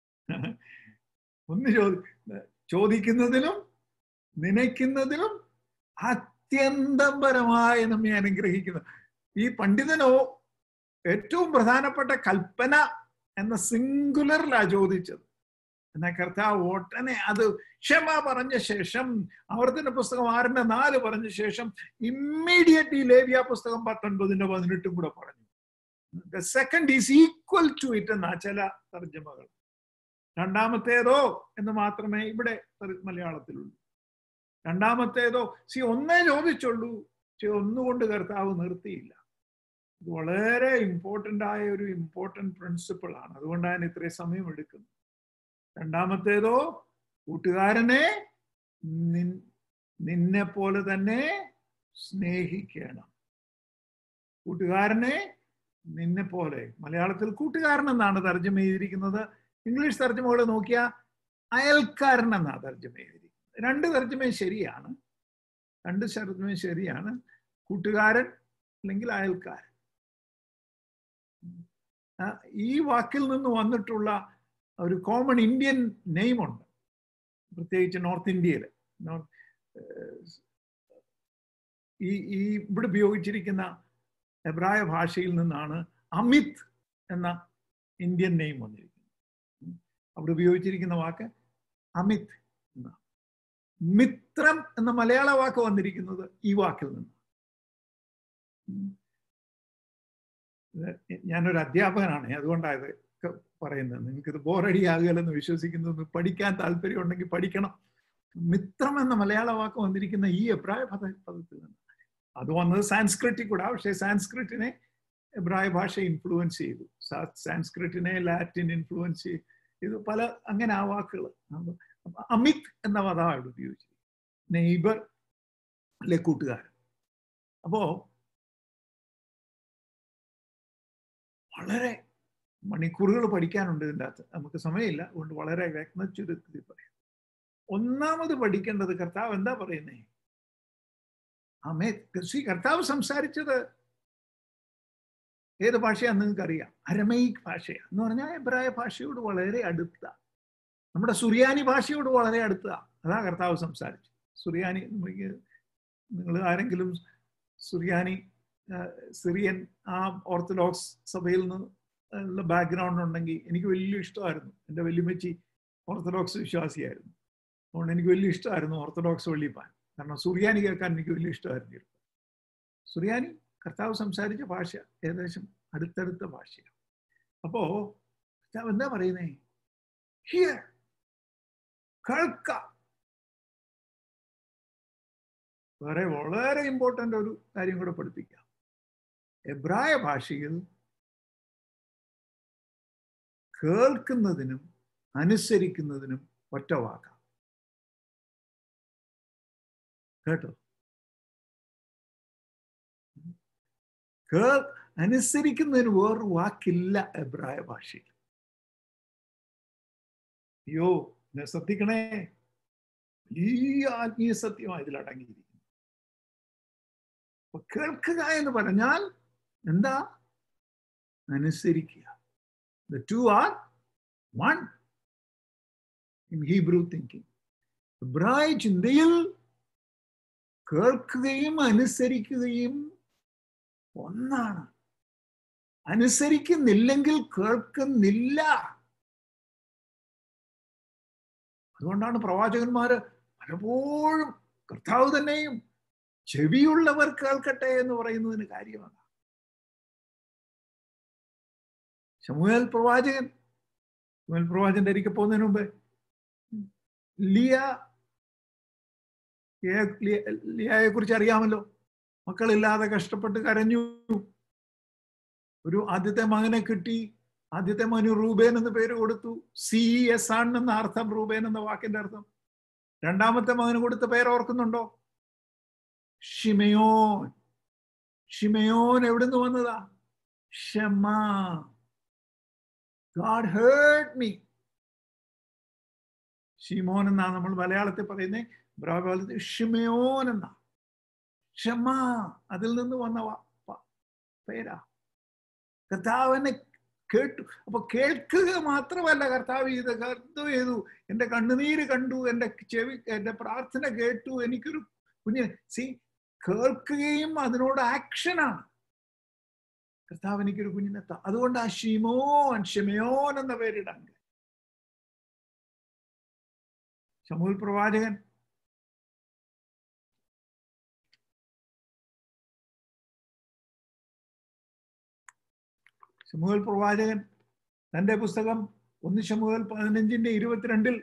ഒന്ന് ചോദി ചോദിക്കുന്നതിലും നനയ്ക്കുന്നതിലും അത്യന്തപരമായി നമ്മെ അനുഗ്രഹിക്കുന്നു ഈ പണ്ഡിതനോ ഏറ്റവും പ്രധാനപ്പെട്ട കൽപ്പന എന്ന സിംഗുലറിലാ ചോദിച്ചത് എന്നാൽ കർത്താവ് ഒട്ടനെ അത് ക്ഷമ പറഞ്ഞ ശേഷം ആവർത്തന പുസ്തകം ആറിന്റെ നാല് പറഞ്ഞ ശേഷം ഇമ്മീഡിയറ്റ്ലി ലേവ്യ പുസ്തകം പത്തൊൻപതിന്റെ പതിനെട്ടും കൂടെ പറഞ്ഞു the second is equal to it എന്നാ ചില തർജ്ജമകൾ രണ്ടാമത്തേതോ എന്ന് മാത്രമേ ഇവിടെ മലയാളത്തിലുള്ളൂ രണ്ടാമത്തേതോ സി ഒന്നേ ചോദിച്ചുള്ളൂ പക്ഷെ ഒന്നുകൊണ്ട് കർത്താവ് നിർത്തിയില്ല ഇത് വളരെ ഇമ്പോർട്ടൻ്റ് ആയ ഒരു ഇമ്പോർട്ടൻ്റ് പ്രിൻസിപ്പിൾ ആണ് അതുകൊണ്ടാണ് ഇത്രയും സമയം എടുക്കുന്നത് രണ്ടാമത്തേതോ കൂട്ടുകാരനെ നിന്നെ പോലെ തന്നെ സ്നേഹിക്കണം കൂട്ടുകാരനെ നിന്നെ പോലെ മലയാളത്തിൽ കൂട്ടുകാരൻ എന്നാണ് തർജ്ജമ ചെയ്തിരിക്കുന്നത് ഇംഗ്ലീഷ് തർജ്ജമകൾ നോക്കിയാൽ അയൽക്കാരൻ എന്നാണ് തർജ്ജമ ചെയ്തിരിക്കുന്നത് രണ്ട് തർജ്ജമയും ശരിയാണ് രണ്ട് തർജ്ജമയും ശരിയാണ് കൂട്ടുകാരൻ അല്ലെങ്കിൽ അയൽക്കാരൻ ഈ വാക്കിൽ നിന്ന് വന്നിട്ടുള്ള ഒരു കോമൺ ഇന്ത്യൻ നെയിം ഉണ്ട് പ്രത്യേകിച്ച് നോർത്ത് ഇന്ത്യയിൽ ഈ ഈ ഇവിടെ ഉപയോഗിച്ചിരിക്കുന്ന എബ്രായ ഭാഷയിൽ നിന്നാണ് അമിത് എന്ന ഇന്ത്യൻ നെയിം വന്നിരിക്കുന്നത് അവിടെ ഉപയോഗിച്ചിരിക്കുന്ന വാക്ക് അമിത് എന്നാണ് മിത്രം എന്ന മലയാള വാക്ക് വന്നിരിക്കുന്നത് ഈ വാക്കിൽ നിന്ന് ഞാനൊരു അധ്യാപകനാണ് അതുകൊണ്ടായത് പറയുന്നത് നിങ്ങൾക്ക് ഇത് ബോറടി ആകുകയല്ലെന്ന് വിശ്വസിക്കുന്നത് പഠിക്കാൻ താല്പര്യം ഉണ്ടെങ്കിൽ പഠിക്കണം മിത്രം എന്ന മലയാള വാക്ക് വന്നിരിക്കുന്ന ഈ എബ്രായ പദ പദത്തിൽ നിന്ന് അത് വന്നത് സാൻസ്ക്രിറ്റിൽ കൂടെ പക്ഷേ സാൻസ്ക്രിറ്റിനെ എബ്രായ ഭാഷ ഇൻഫ്ലുവൻസ് ചെയ്തു സാൻസ്ക്രിറ്റിനെ ലാറ്റിൻ ഇൻഫ്ലുവൻസ് ചെയ്തു പല അങ്ങനെ ആ വാക്കുകൾ അമിത് എന്ന പദമാണ് ഇവിടെ ഉപയോഗിച്ചത് നെയ്ബർ അല്ലെ കൂട്ടുകാരൻ അപ്പോ വളരെ മണിക്കൂറുകൾ പഠിക്കാനുണ്ട് ഇതിൻ്റെ അകത്ത് നമുക്ക് സമയമില്ല അതുകൊണ്ട് വളരെ വ്യക്ത ചുരുക്കത്തിൽ പറയാം ഒന്നാമത് പഠിക്കേണ്ടത് കർത്താവ് എന്താ പറയുന്നേ അമേ ശ്രീ കർത്താവ് സംസാരിച്ചത് ഏത് ഭാഷയാന്ന് നിങ്ങൾക്ക് അറിയാം അരമൈക് ഭാഷയാണ് എന്ന് പറഞ്ഞാൽ എബ്രായ ഭാഷയോട് വളരെ അടുത്ത നമ്മുടെ സുറിയാനി ഭാഷയോട് വളരെ അടുത്ത അതാ കർത്താവ് സംസാരിച്ചു സുറിയാനി നമുക്ക് നിങ്ങൾ ആരെങ്കിലും സുറിയാനി സിറിയൻ ആ ഓർത്തഡോക്സ് സഭയിൽ നിന്ന് ഉള്ള ബാക്ക്ഗ്രൗണ്ട് ഉണ്ടെങ്കിൽ എനിക്ക് വലിയ ഇഷ്ടമായിരുന്നു എൻ്റെ വല്യമ്മച്ചി ഓർത്തഡോക്സ് വിശ്വാസിയായിരുന്നു അതുകൊണ്ട് എനിക്ക് വലിയ ഇഷ്ടമായിരുന്നു ഓർത്തഡോക്സ് വെള്ളിപ്പാൻ കാരണം സുറിയാനി കേൾക്കാൻ എനിക്ക് വലിയ ഇഷ്ടമായിരുന്നു സുറിയാനി കർത്താവ് സംസാരിച്ച ഭാഷ ഏകദേശം അടുത്തടുത്ത ഭാഷയാണ് അപ്പോ കർത്താവ് എന്താ പറയുന്നേ ഹിയർ കേൾക്ക വേറെ വളരെ ഇമ്പോർട്ടൻ്റ് ഒരു കാര്യം കൂടെ പഠിപ്പിക്കാം എബ്രായ ഭാഷയിൽ കേൾക്കുന്നതിനും അനുസരിക്കുന്നതിനും ഒറ്റ വാക്കാം കേട്ടോ കേൾ അനുസരിക്കുന്നതിന് വേറൊരു വാക്കില്ല എബ്രായ ഭാഷയിൽ അയ്യോ എന്നെ ശ്രദ്ധിക്കണേ വലിയ ആത്മീയ സത്യമാണ് ഇതിൽ അടങ്ങിയിരിക്കുന്നത് അപ്പൊ കേൾക്കുക എന്ന് പറഞ്ഞാൽ എന്താ അനുസരിക്കുക the two are one in Hebrew thinking എബ്രായ ചിന്തയിൽ കേൾക്കുകയും അനുസരിക്കുകയും ഒന്നാണ് അനുസരിക്കുന്നില്ലെങ്കിൽ കേൾക്കുന്നില്ല അതുകൊണ്ടാണ് പ്രവാചകന്മാര് പലപ്പോഴും കർത്താവ് തന്നെയും ചെവിയുള്ളവർ കേൾക്കട്ടെ എന്ന് പറയുന്നതിന് കാര്യമാണ് ശമുവേൽ പ്രവാചകൻ ശമുവേൽ പ്രവാചകന്റെ അരികെ പോകുന്നതിന് മുമ്പ് ലിയ ലിയയെ കുറിച്ച് അറിയാമല്ലോ മക്കളില്ലാതെ കഷ്ടപ്പെട്ട് കരഞ്ഞു ഒരു ആദ്യത്തെ മകനെ കിട്ടി ആദ്യത്തെ മകന് റൂബേൻ എന്ന് പേര് കൊടുത്തു സി എസ് ആൺ എന്ന അർത്ഥം റൂബേൻ എന്ന വാക്കിന്റെ അർത്ഥം രണ്ടാമത്തെ മകന് കൊടുത്ത പേര് ഓർക്കുന്നുണ്ടോ ഷിമയോൻ ഷിമയോൻ എവിടുന്ന് വന്നതാ ക്ഷമ ഗാഡ് ഹേർട്ട് മീ ഷിമോൻ എന്നാ നമ്മൾ മലയാളത്തിൽ പറയുന്നത് ബ്രാബാലത്തിൽ ഷിമയോൻ എന്നാ ക്ഷമ അതിൽ നിന്ന് വന്ന പേരാ കർത്താവിനെ കേട്ടു അപ്പൊ കേൾക്കുക മാത്രമല്ല കർത്താവ് ഇത് കർത്തു ചെയ്തു എന്റെ കണ്ണുനീര് കണ്ടു എന്റെ ചെവി എന്റെ പ്രാർത്ഥന കേട്ടു എനിക്കൊരു കുഞ്ഞ് സി കേൾക്കുകയും അതിനോട് ആക്ഷനാണ് കർത്താവ് എനിക്കൊരു കുഞ്ഞിനെ അതുകൊണ്ട് ആ ഷിമോൻ ഷിമയോൻ എന്ന പേരിടാൻ ശമൂൽ പ്രവാചകൻ ശമുവൽ പ്രവാചകൻ തന്റെ പുസ്തകം ഒന്ന് ശമുവൽ പതിനഞ്ചിന്റെ ഇരുപത്തിരണ്ടിൽ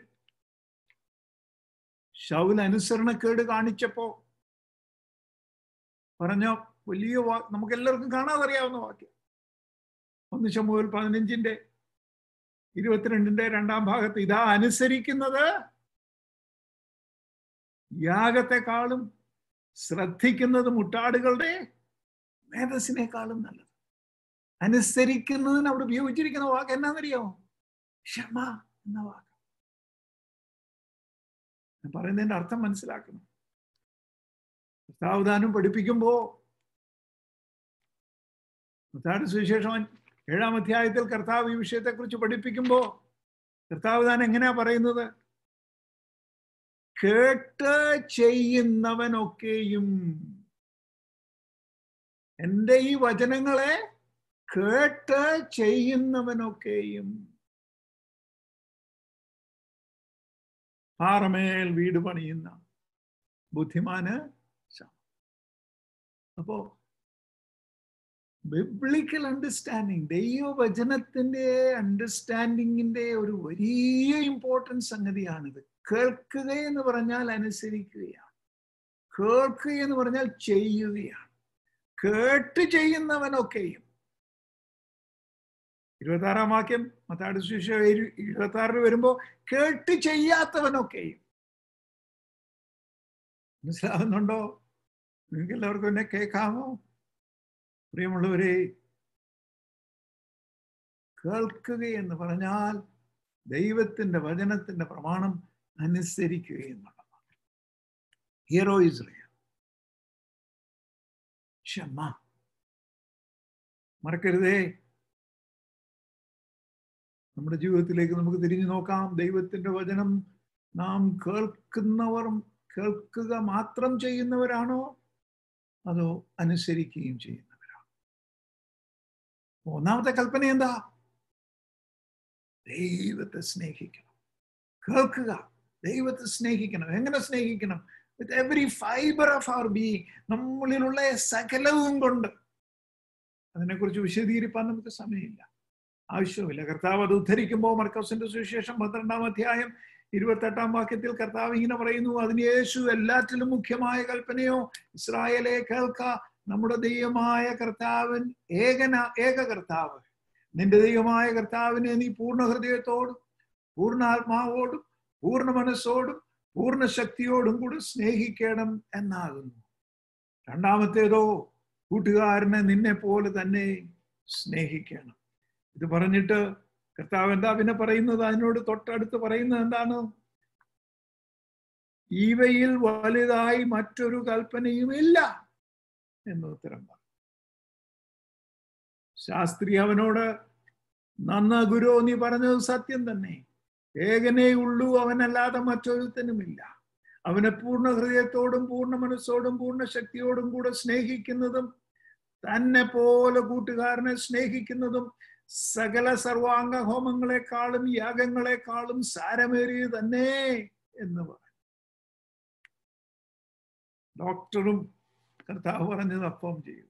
ഷൗൽ അനുസരണക്കേട് കാണിച്ചപ്പോ പറഞ്ഞ വലിയ വാ നമുക്ക് എല്ലാവർക്കും കാണാതറിയാവുന്ന വാക്യം ഒന്ന് ശമുവൽ പതിനഞ്ചിന്റെ ഇരുപത്തിരണ്ടിന്റെ രണ്ടാം ഭാഗത്ത് ഇതാ അനുസരിക്കുന്നത് യാഗത്തെക്കാളും ശ്രദ്ധിക്കുന്നത് മുട്ടാടുകളുടെ മേധസ്സിനേക്കാളും നല്ലത് അനുസരിക്കുന്നതിന് അവിടെ ഉപയോഗിച്ചിരിക്കുന്ന വാക്ക് എന്നാന്നറിയാമോ ക്ഷമ എന്ന വാക്ക് ഞാൻ പറയുന്നതിന്റെ അർത്ഥം മനസ്സിലാക്കണം കർത്താവധാനം പഠിപ്പിക്കുമ്പോ കർത്താവിന്റെ സുവിശേഷം ഏഴാം അധ്യായത്തിൽ കർത്താവ് ഈ വിഷയത്തെക്കുറിച്ച് പഠിപ്പിക്കുമ്പോ കർത്താവധാനം എങ്ങനെയാ പറയുന്നത് കേട്ട് ചെയ്യുന്നവനൊക്കെയും എൻ്റെ ഈ വചനങ്ങളെ കേട്ട് ചെയ്യുന്നവനൊക്കെയും പാറമേൽ വീട് പണിയുന്ന ബുദ്ധിമാന് അപ്പോ ബിബ്ലിക്കൽ അണ്ടർസ്റ്റാൻഡിങ് ദൈവവചനത്തിന്റെ അണ്ടർസ്റ്റാൻഡിങ്ങിന്റെ ഒരു വലിയ ഇമ്പോർട്ടൻസ് സംഗതിയാണിത് കേൾക്കുക എന്ന് പറഞ്ഞാൽ അനുസരിക്കുകയാണ് കേൾക്കുക എന്ന് പറഞ്ഞാൽ ചെയ്യുകയാണ് കേട്ട് ചെയ്യുന്നവനൊക്കെയും ഇരുപത്തി ആറാം വാക്യം മത്താട് ശിശ ഇരുപത്തി ആറിൽ വരുമ്പോ കേട്ട് ചെയ്യാത്തവനൊക്കെയും മനസ്സിലാവുന്നുണ്ടോ നിങ്ങൾക്ക് എല്ലാവർക്കും എന്നെ കേൾക്കാമോ പ്രിയമുള്ളവരെ കേൾക്കുക എന്ന് പറഞ്ഞാൽ ദൈവത്തിന്റെ വചനത്തിന്റെ പ്രമാണം അനുസരിക്കുക എന്നുള്ളതാണ് ഹീറോ ഇസ്രയേൽ ക്ഷമ മറക്കരുതേ നമ്മുടെ ജീവിതത്തിലേക്ക് നമുക്ക് തിരിഞ്ഞു നോക്കാം ദൈവത്തിന്റെ വചനം നാം കേൾക്കുന്നവർ കേൾക്കുക മാത്രം ചെയ്യുന്നവരാണോ അതോ അനുസരിക്കുകയും ചെയ്യുന്നവരാണോ ഒന്നാമത്തെ കൽപ്പന എന്താ ദൈവത്തെ സ്നേഹിക്കണം കേൾക്കുക ദൈവത്തെ സ്നേഹിക്കണം എങ്ങനെ സ്നേഹിക്കണം with every fibre of our being നമ്മളിലുള്ള സകലവും കൊണ്ട് അതിനെക്കുറിച്ച് വിശദീകരിപ്പാൻ നമുക്ക് സമയമില്ല ആവശ്യമില്ല കർത്താവ് അത് ഉദ്ധരിക്കുമ്പോൾ മർക്കോസിന്റെ സുവിശേഷം പന്ത്രണ്ടാം അധ്യായം ഇരുപത്തെട്ടാം വാക്യത്തിൽ കർത്താവ് ഇങ്ങനെ പറയുന്നു അതിന് യേശു എല്ലാറ്റിലും മുഖ്യമായ കൽപ്പനയോ ഇസ്രായേലെ കേൾക്ക നമ്മുടെ ദൈവമായ കർത്താവൻ ഏകന ഏക കർത്താവ് നിന്റെ ദൈവമായ കർത്താവിനെ നീ പൂർണ്ണ ഹൃദയത്തോടും പൂർണ്ണ ആത്മാവോടും പൂർണ്ണ മനസ്സോടും പൂർണ്ണ ശക്തിയോടും കൂടെ സ്നേഹിക്കണം എന്നാകുന്നു രണ്ടാമത്തേതോ കൂട്ടുകാരനെ നിന്നെ പോലെ തന്നെ സ്നേഹിക്കണം ഇത് പറഞ്ഞിട്ട് കർത്താവ് എന്താ പിന്നെ പറയുന്നത് അതിനോട് തൊട്ടടുത്ത് പറയുന്നത് എന്താണ് ഇവയിൽ വലുതായി മറ്റൊരു കൽപ്പനയും ഇല്ല എന്ന് ഉത്തരം പറഞ്ഞു ശാസ്ത്രി അവനോട് നന്ന ഗുരു നീ പറഞ്ഞത് സത്യം തന്നെ ഏകനേ ഉള്ളൂ അവനല്ലാതെ മറ്റൊരുത്തനുമില്ല അവനെ പൂർണ്ണ ഹൃദയത്തോടും പൂർണ്ണ മനസ്സോടും പൂർണ്ണ ശക്തിയോടും കൂടെ സ്നേഹിക്കുന്നതും തന്നെ പോലെ കൂട്ടുകാരനെ സ്നേഹിക്കുന്നതും സകല സർവാംഗ ഹോമങ്ങളെക്കാളും യാഗങ്ങളെക്കാളും സാരമേറിയത് തന്നെ എന്ന് പറഞ്ഞു ഡോക്ടറും കർത്താവ് പറഞ്ഞത് അപ്പം ചെയ്യുക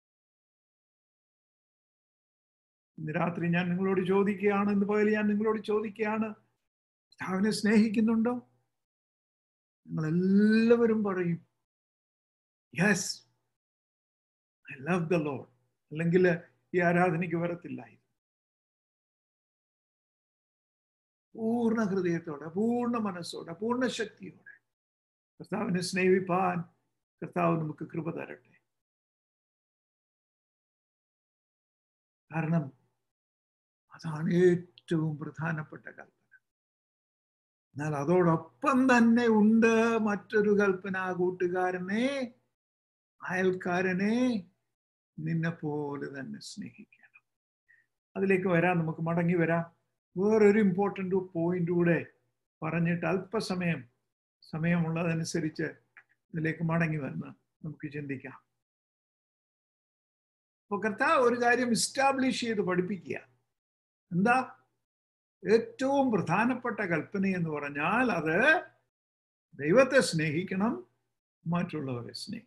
ഇന്ന് രാത്രി ഞാൻ നിങ്ങളോട് ചോദിക്കുകയാണ് ഇന്ന് പകൽ ഞാൻ നിങ്ങളോട് ചോദിക്കുകയാണ് കർത്താവിനെ സ്നേഹിക്കുന്നുണ്ടോ നിങ്ങൾ എല്ലാവരും പറയും yes I love the lord അല്ലെങ്കിൽ ഈ ആരാധനയ്ക്ക് വരത്തില്ലായിരുന്നു പൂർണ്ണ ഹൃദയത്തോടെ പൂർണ്ണ മനസ്സോടെ പൂർണ്ണ ശക്തിയോടെ കർത്താവിനെ സ്നേഹിപ്പാൻ കർത്താവ് നമുക്ക് കൃപ തരട്ടെ കാരണം അതാണ് ഏറ്റവും പ്രധാനപ്പെട്ട കൽപ്പന എന്നാൽ അതോടൊപ്പം തന്നെ ഉണ്ട് മറ്റൊരു കൽപ്പന കൂട്ടുകാരനെ അയൽക്കാരനെ നിന്നെ പോലെ തന്നെ സ്നേഹിക്കണം അതിലേക്ക് വരാം നമുക്ക് മടങ്ങി വരാം വേറൊരു ഇമ്പോർട്ടൻ്റ് പോയിന്റ് കൂടെ പറഞ്ഞിട്ട് അല്പസമയം സമയമുള്ളതനുസരിച്ച് ഇതിലേക്ക് മടങ്ങി വന്ന് നമുക്ക് ചിന്തിക്കാം അപ്പൊ കർത്താവ് ഒരു കാര്യം ഇസ്റ്റാബ്ലിഷ് ചെയ്ത് പഠിപ്പിക്കുക എന്താ ഏറ്റവും പ്രധാനപ്പെട്ട കൽപ്പന എന്ന് പറഞ്ഞാൽ അത് ദൈവത്തെ സ്നേഹിക്കണം മറ്റുള്ളവരെ സ്നേഹിക്കണം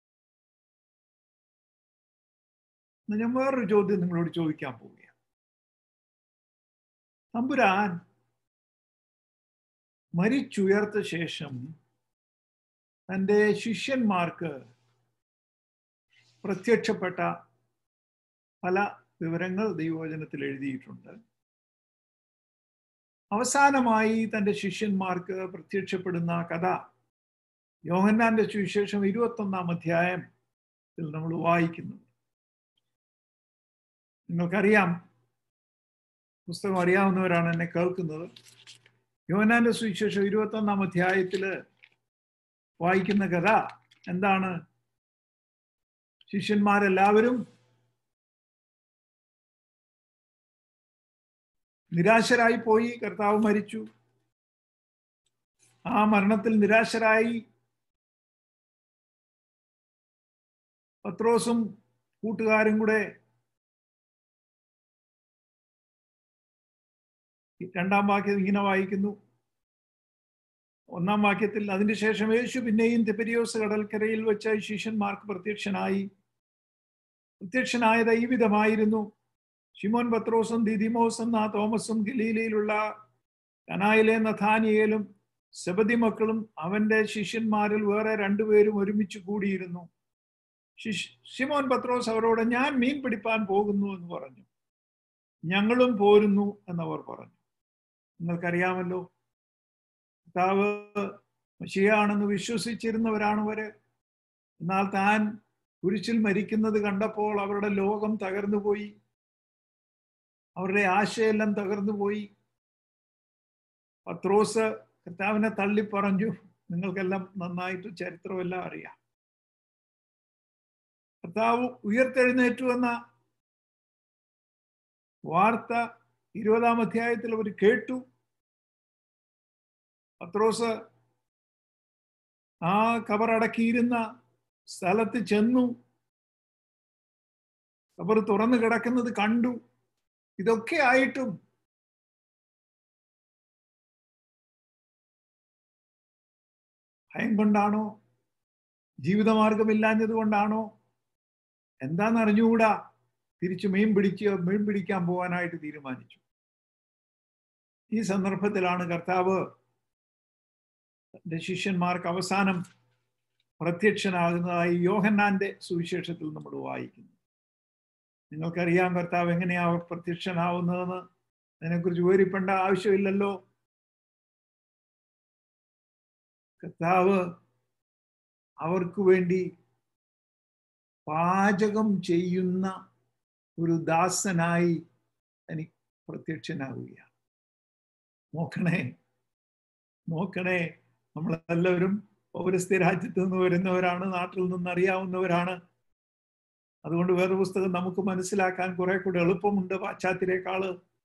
ഞാൻ വേറൊരു ചോദ്യം നിങ്ങളോട് ചോദിക്കാൻ പോവുകയാണ് തമ്പുരാൻ മരിച്ചുയർത്ത ശേഷം തൻ്റെ ശിഷ്യന്മാർക്ക് പ്രത്യക്ഷപ്പെട്ട പല വിവരങ്ങൾ ദൈവവചനത്തിൽ എഴുതിയിട്ടുണ്ട് അവസാനമായി തൻ്റെ ശിഷ്യന്മാർക്ക് പ്രത്യക്ഷപ്പെടുന്ന കഥ യോഹന്നാന്റെ സുവിശേഷം ഇരുപത്തൊന്നാം അധ്യായത്തിൽ നമ്മൾ വായിക്കുന്നു നിങ്ങൾക്കറിയാം പുസ്തകം അറിയാവുന്നവരാണ് എന്നെ കേൾക്കുന്നത് യോഹന്നാന്റെ സുവിശേഷം ഇരുപത്തൊന്നാം അധ്യായത്തില് വായിക്കുന്ന കഥ എന്താണ് ശിഷ്യന്മാരെല്ലാവരും നിരാശരായി പോയി കർത്താവ് മരിച്ചു ആ മരണത്തിൽ നിരാശരായി പത്രോസും കൂട്ടുകാരും കൂടെ രണ്ടാം വാക്യം ഇങ്ങനെ വായിക്കുന്നു ഒന്നാം വാക്യത്തിൽ അതിന്റെ ശേഷം യേശു പിന്നെയും തിബരിയോസ് കടൽക്കരയിൽ വെച്ച് ശിഷ്യന്മാർക്ക് പ്രത്യക്ഷനായി പ്രത്യക്ഷനായത് ഈ വിധമായിരുന്നു ഷിമോൻ പത്രോസും ദിദിമോസ് എന്ന തോമസും ഗലീലയിലുള്ള കനായിലെ നഥാനിയേലും സെബതി മക്കളും അവന്റെ ശിഷ്യന്മാരിൽ വേറെ രണ്ടുപേരും ഒരുമിച്ച് കൂടിയിരുന്നു ഷിമോൻ പത്രോസ് അവരോട് ഞാൻ മീൻ പിടിപ്പാൻ പോകുന്നു എന്ന് പറഞ്ഞു ഞങ്ങളും പോരുന്നു എന്നവർ പറഞ്ഞു നിങ്ങൾക്കറിയാമല്ലോ കർത്താവ് മഷിയാണെന്ന് വിശ്വസിച്ചിരുന്നവരാണവര് എന്നാൽ താൻ കുരിശിൽ മരിക്കുന്നത് കണ്ടപ്പോൾ അവരുടെ ലോകം തകർന്നുപോയി അവരുടെ ആശയെല്ലാം തകർന്നുപോയി പത്രോസ് കർത്താവിനെ തള്ളി പറഞ്ഞു നിങ്ങൾക്കെല്ലാം നന്നായിട്ട് ചരിത്രമെല്ലാം അറിയാം കർത്താവ് ഉയർത്തെഴുന്നേറ്റു എന്ന വാർത്ത ഇരുപതാം അധ്യായത്തിൽ അവർ കേട്ടു പത്രോസ് ആ കബറടക്കിയിരുന്ന സ്ഥലത്ത് ചെന്നു കബർ തുറന്നു കിടക്കുന്നത് കണ്ടു ഇതൊക്കെ ആയിട്ടും ഭയം കൊണ്ടാണോ ജീവിതമാർഗമില്ലാഞ്ഞത് കൊണ്ടാണോ എന്താന്ന് അറിഞ്ഞുകൂടാ തിരിച്ചു മീൻ പിടിച്ച് മീൻ പിടിക്കാൻ പോകാനായിട്ട് തീരുമാനിച്ചു ഈ സന്ദർഭത്തിലാണ് കർത്താവ് തന്റെ ശിഷ്യന്മാർക്ക് അവസാനം പ്രത്യക്ഷനാകുന്നതായി യോഹന്നാന്റെ സുവിശേഷത്തിൽ നമ്മൾ വായിക്കുന്നു നിങ്ങൾക്കറിയാം കർത്താവ് എങ്ങനെയാ പ്രത്യക്ഷനാവുന്നതെന്ന് അതിനെക്കുറിച്ച് വിവരിക്കേണ്ട ആവശ്യമില്ലല്ലോ കർത്താവ് അവർക്ക് വേണ്ടി പാചകം ചെയ്യുന്ന ഒരു ദാസനായി എനിക്ക് പ്രത്യക്ഷനാവുകയാണ് നോക്കണേ നോക്കണേ നമ്മളെല്ലാവരും പൗരസ്ത്യ രാജ്യത്ത് നിന്ന് വരുന്നവരാണ് നാട്ടിൽ നിന്ന് അറിയാവുന്നവരാണ് അതുകൊണ്ട് വേറെ പുസ്തകം നമുക്ക് മനസ്സിലാക്കാൻ കുറെ കൂടെ എളുപ്പമുണ്ട് പാശ്ചാത്യരെക്കാള്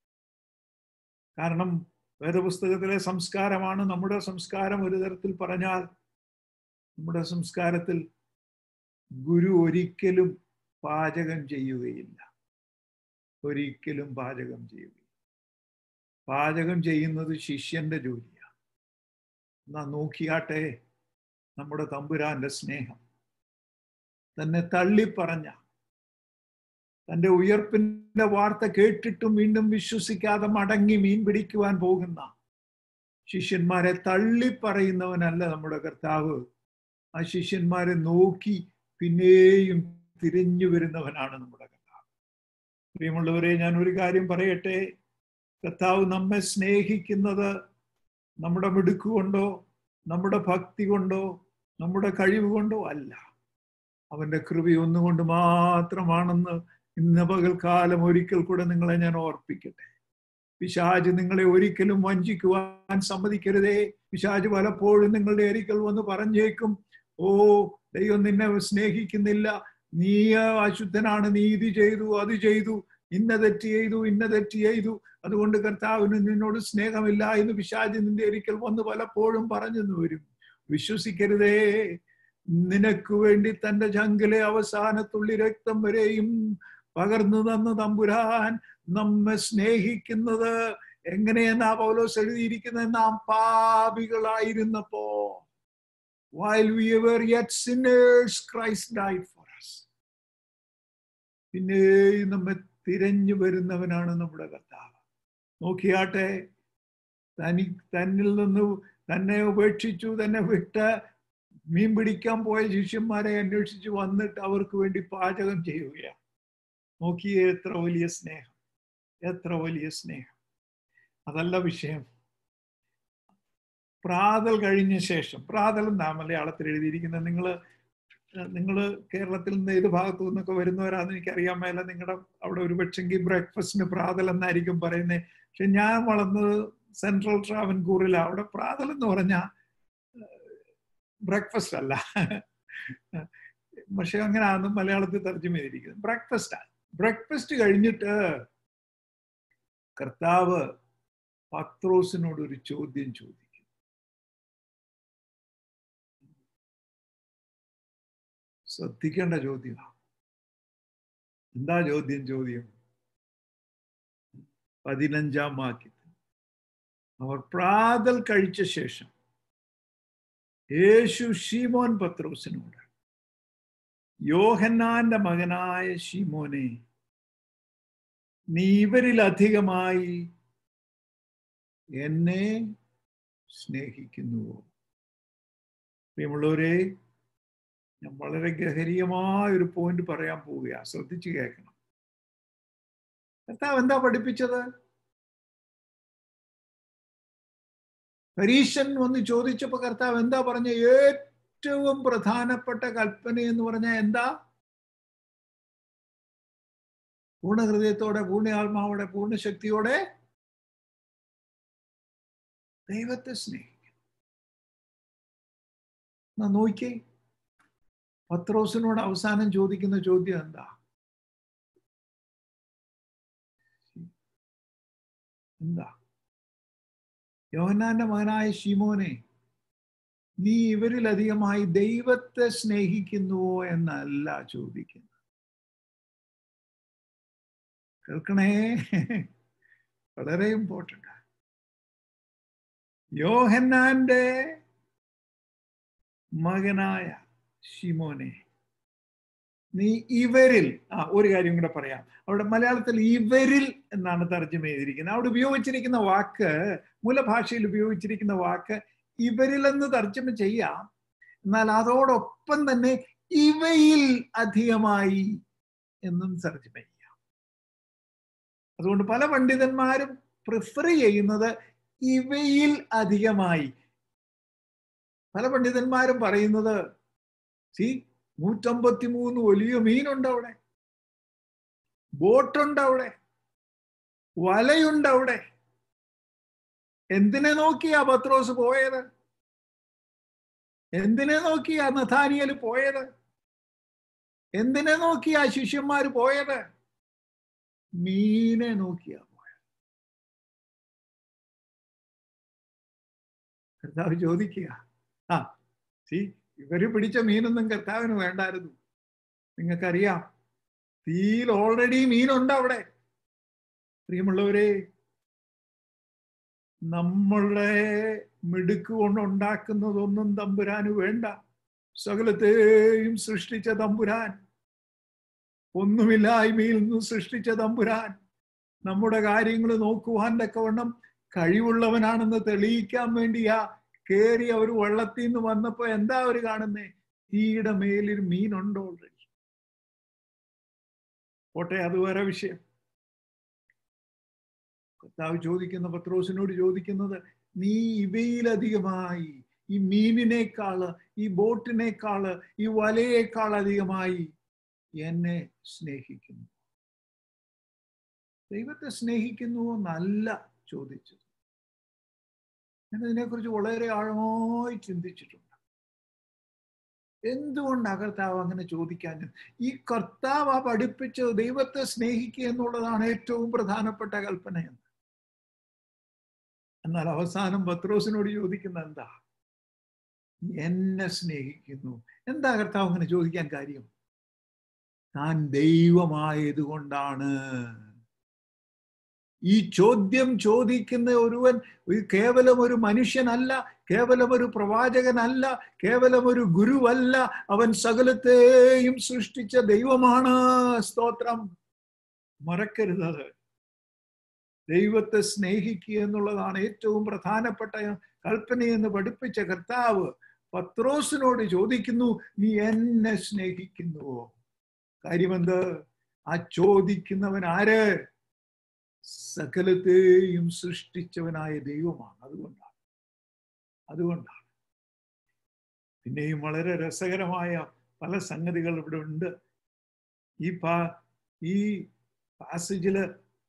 കാരണം വേദപുസ്തകത്തിലെ സംസ്കാരമാണ് നമ്മുടെ സംസ്കാരം ഒരു തരത്തിൽ പറഞ്ഞാൽ നമ്മുടെ സംസ്കാരത്തിൽ ഗുരു ഒരിക്കലും പാചകം ചെയ്യുകയില്ല ഒരിക്കലും പാചകം ചെയ്യുകയില്ല പാചകം ചെയ്യുന്നത് ശിഷ്യന്റെ ജോലിയാണ് എന്നാ നോക്കിയാട്ടെ നമ്മുടെ തമ്പുരാന്റെ സ്നേഹം തന്നെ തള്ളിപ്പറഞ്ഞ തന്റെ ഉയർപ്പിന്റെ വാർത്ത കേട്ടിട്ടും വീണ്ടും വിശ്വസിക്കാതെ മടങ്ങി മീൻ പിടിക്കുവാൻ പോകുന്ന ശിഷ്യന്മാരെ തള്ളിപ്പറയുന്നവനല്ല നമ്മുടെ കർത്താവ് ആ ശിഷ്യന്മാരെ നോക്കി പിന്നെയും തിരിഞ്ഞു വരുന്നവനാണ് നമ്മുടെ കർത്താവ് പ്രിയമുള്ളവരെ ഞാൻ ഒരു കാര്യം പറയട്ടെ കർത്താവ് നമ്മെ സ്നേഹിക്കുന്നത് നമ്മുടെ മിടുക്ക് കൊണ്ടോ നമ്മുടെ ഭക്തി കൊണ്ടോ നമ്മുടെ കഴിവ് കൊണ്ടോ അല്ല അവന്റെ കൃപ ഒന്നുകൊണ്ട് മാത്രമാണെന്ന് ഇന്ന് പകൽക്കാലം ഒരിക്കൽ കൂടെ നിങ്ങളെ ഞാൻ ഓർപ്പിക്കട്ടെ പിശാജ് നിങ്ങളെ ഒരിക്കലും വഞ്ചിക്കുവാൻ സമ്മതിക്കരുതേ പിശാജ് പലപ്പോഴും നിങ്ങളുടെ ഒരിക്കൽ വന്ന് പറഞ്ഞേക്കും ഓ ദൈവം നിന്നെ സ്നേഹിക്കുന്നില്ല നീ അശുദ്ധനാണ് നീ ഇത് ചെയ്തു അത് ചെയ്തു ഇന്ന തെറ്റ് ചെയ്തു ഇന്ന തെറ്റ് ചെയ്തു അതുകൊണ്ട് കർത്താവിന് നിന്നോട് സ്നേഹമില്ല എന്ന് പിശാജ് നിന്റെ ഒരിക്കൽ വന്ന് പലപ്പോഴും പറഞ്ഞെന്ന് വരും വിശ്വസിക്കരുതേ നിനക്ക് വേണ്ടി തന്റെ ചങ്കിലെ അവസാനത്തുള്ളി രക്തം വരെയും പകർന്നു തന്ന തമ്പുരാൻ നമ്മെ സ്നേഹിക്കുന്നത് എങ്ങനെയെന്നാ പൗലോസ് എഴുതിയിരിക്കുന്നത് നാം പാപികളായിരുന്നപ്പോ while we were yet sinners Christ died for us പിന്നെ നമ്മെ തിരഞ്ഞു വരുന്നവനാണ് നമ്മുടെ കർത്താവ് നോക്കിയാട്ടെ തനി തന്നിൽ നിന്ന് തന്നെ ഉപേക്ഷിച്ചു തന്നെ വിട്ട് മീൻ പിടിക്കാൻ പോയ ശിഷ്യന്മാരെ അന്വേഷിച്ച് വന്നിട്ട് അവർക്ക് വേണ്ടി പാചകം ചെയ്യുകയാണ് നോക്കിയേ എത്ര വലിയ സ്നേഹം എത്ര വലിയ സ്നേഹം അതല്ല വിഷയം പ്രാതൽ കഴിഞ്ഞ ശേഷം പ്രാതൽ എന്നാ മലയാളത്തിൽ എഴുതിയിരിക്കുന്നത് നിങ്ങൾ നിങ്ങൾ കേരളത്തിൽ നിന്ന് ഏത് ഭാഗത്തു നിന്നൊക്കെ വരുന്നവരാന്ന് എനിക്കറിയാൻ മേല നിങ്ങളുടെ അവിടെ ഒരു പക്ഷെങ്കിൽ ബ്രേക്ക്ഫാസ്റ്റിന് പ്രാതൽ എന്നായിരിക്കും പറയുന്നത് പക്ഷെ ഞാൻ വളർന്നത് സെൻട്രൽ ട്രാവൻകൂറിൽ അവിടെ പ്രാതൽ എന്ന് പറഞ്ഞാൽ ബ്രേക്ക്ഫാസ്റ്റ് അല്ല പക്ഷെ അങ്ങനെയാണ് മലയാളത്തിൽ തർജ്ജമ ചെയ്തിരിക്കുന്നത് ബ്രേക്ക്ഫാസ്റ്റ് ആണ് ബ്രേക്ക്ഫാസ്റ്റ് കഴിഞ്ഞിട്ട് കർത്താവ് പത്രോസിനോട് ഒരു ചോദ്യം ചോദിക്കും ശ്രദ്ധിക്കേണ്ട ചോദ്യമാണ് എന്താ ചോദ്യം ചോദ്യം പതിനഞ്ചാം വാക്യത്തിൽ അവർ പ്രാതൽ കഴിച്ച ശേഷം യേശു ഷീമോൻ പത്രോസിനോട് യോഹന്നാന്റെ മകനായ ഷീമോനെ നീ ഇവരിലധികമായി എന്നെ സ്നേഹിക്കുന്നുവോ പ്രിയമുള്ളവരെ ഞാൻ വളരെ ഗഹരീയമായ ഒരു പോയിന്റ് പറയാൻ പോവുകയാണ് ശ്രദ്ധിച്ചു കേൾക്കണം കർത്താവ് എന്താ പഠിപ്പിച്ചത് പരീശൻ വന്ന് ചോദിച്ചപ്പോ കർത്താവ് എന്താ പറഞ്ഞ ഏറ്റവും പ്രധാനപ്പെട്ട കൽപ്പന എന്ന് പറഞ്ഞാൽ എന്താ പൂർണ്ണ ഹൃദയത്തോടെ പൂർണ്ണ ആത്മാവോടെ പൂർണ്ണ ശക്തിയോടെ ദൈവത്തെ സ്നേഹിക്കും നോക്കിയേ പത്രോസിനോട് അവസാനം ചോദിക്കുന്ന ചോദ്യം എന്താ എന്താ യോഹന്നാന്റെ മകനായ ഷിമോനെ നീ ഇവരിലധികമായി ദൈവത്തെ സ്നേഹിക്കുന്നുവോ എന്നല്ല ചോദിക്കുന്നത് കേൾക്കണേ വളരെ ഇമ്പോർട്ടൻ്റ് യോഹന്നാന്റെ മകനായ ഷിമോനെ നീ ഇവരിൽ ആ ഒരു കാര്യം കൂടെ പറയാം അവിടെ മലയാളത്തിൽ ഇവരിൽ എന്നാണ് തർജ്ജമ ചെയ്തിരിക്കുന്നത് അവിടെ ഉപയോഗിച്ചിരിക്കുന്ന വാക്ക് മൂലഭാഷയിൽ ഉപയോഗിച്ചിരിക്കുന്ന വാക്ക് ഇവരിൽ എന്ന് തർജ്ജമ ചെയ്യാം എന്നാൽ അതോടൊപ്പം തന്നെ ഇവയിൽ അധികമായി എന്നും തർജ്ജമ ചെയ്യാം അതുകൊണ്ട് പല പണ്ഡിതന്മാരും പ്രിഫർ ചെയ്യുന്നത് ഇവയിൽ അധികമായി പല പണ്ഡിതന്മാരും പറയുന്നത് സി നൂറ്റമ്പത്തി മൂന്ന് വലിയ മീനുണ്ട് അവിടെ ബോട്ടുണ്ട് അവിടെ വലയുണ്ട് അവിടെ എന്തിനെ നോക്കിയാ പത്രോസ് പോയത് എന്തിനെ നോക്കിയാ നഥാനിയൽ പോയത് എന്തിനെ നോക്കിയാ ശിഷ്യന്മാര് പോയത് മീനെ നോക്കിയാ പോയത് കർത്താവ് ചോദിക്കുക ആ സി ഇവര് പിടിച്ച മീനൊന്നും കർത്താവിന് വേണ്ടായിരുന്നു നിങ്ങൾക്കറിയാം തീയിൽ ഓൾറെഡി മീനുണ്ട് അവിടെ പ്രിയമുള്ളവരെ നമ്മളുടെ മിടുക്ക് കൊണ്ട് ഉണ്ടാക്കുന്നതൊന്നും തമ്പുരാന് വേണ്ട സകലത്തെയും സൃഷ്ടിച്ച തമ്പുരാൻ ഒന്നുമില്ലായ്മയിൽ നിന്ന് സൃഷ്ടിച്ച തമ്പുരാൻ നമ്മുടെ കാര്യങ്ങൾ നോക്കുവാൻ തക്കവണ്ണം കഴിവുള്ളവനാണെന്ന് തെളിയിക്കാൻ വേണ്ടിയാ കേറി അവർ വെള്ളത്തിൽ നിന്ന് വന്നപ്പോ എന്താ അവർ കാണുന്നേ തീയുടെ മേലിൽ മീനുണ്ട് ഓൾറെഡി പോട്ടെ അത് വേറെ വിഷയം കർത്താവ് ചോദിക്കുന്ന പത്രോസിനോട് ചോദിക്കുന്നത് നീ ഇവയിലധികമായി ഈ മീനിനേക്കാള് ഈ ബോട്ടിനേക്കാള് ഈ വലയേക്കാൾ അധികമായി എന്നെ സ്നേഹിക്കുന്നു ദൈവത്തെ സ്നേഹിക്കുന്നുവോ എന്നല്ല ചോദിച്ചത് ഞാൻ ഇതിനെക്കുറിച്ച് വളരെ ആഴമായി ചിന്തിച്ചിട്ടുണ്ട് എന്തുകൊണ്ടാണ് കർത്താവ് അങ്ങനെ ചോദിക്കാൻ ഈ കർത്താവ് ആ പഠിപ്പിച്ച് ദൈവത്തെ സ്നേഹിക്കുക എന്നുള്ളതാണ് ഏറ്റവും പ്രധാനപ്പെട്ട കൽപ്പന എന്ന് എന്നാൽ അവസാനം പത്രോസിനോട് ചോദിക്കുന്ന എന്താ എന്നെ സ്നേഹിക്കുന്നു എന്താ കർത്താവ് അങ്ങനെ ചോദിക്കാൻ കാര്യം താൻ ദൈവമായതുകൊണ്ടാണ് ഈ ചോദ്യം ചോദിക്കുന്ന ഒരുവൻ കേവലം ഒരു മനുഷ്യനല്ല കേവലം ഒരു പ്രവാചകനല്ല കേവലം ഒരു ഗുരുവല്ല അവൻ സകലത്തെയും സൃഷ്ടിച്ച ദൈവമാണ് സ്തോത്രം മറക്കരുത് ദൈവത്തെ സ്നേഹിക്കുക എന്നുള്ളതാണ് ഏറ്റവും പ്രധാനപ്പെട്ട കൽപ്പനയെന്ന് പഠിപ്പിച്ച കർത്താവ് പത്രോസിനോട് ചോദിക്കുന്നു നീ എന്നെ സ്നേഹിക്കുന്നുവോ കാര്യമെന്ത് ആ ചോദിക്കുന്നവൻ ആര് സകലത്തെയും സൃഷ്ടിച്ചവനായ ദൈവമാണ് അതുകൊണ്ടാണ് അതുകൊണ്ടാണ് പിന്നെയും വളരെ രസകരമായ പല സംഗതികൾ ഇവിടെ ഉണ്ട് ഈ പാ ഈ പാസേജില്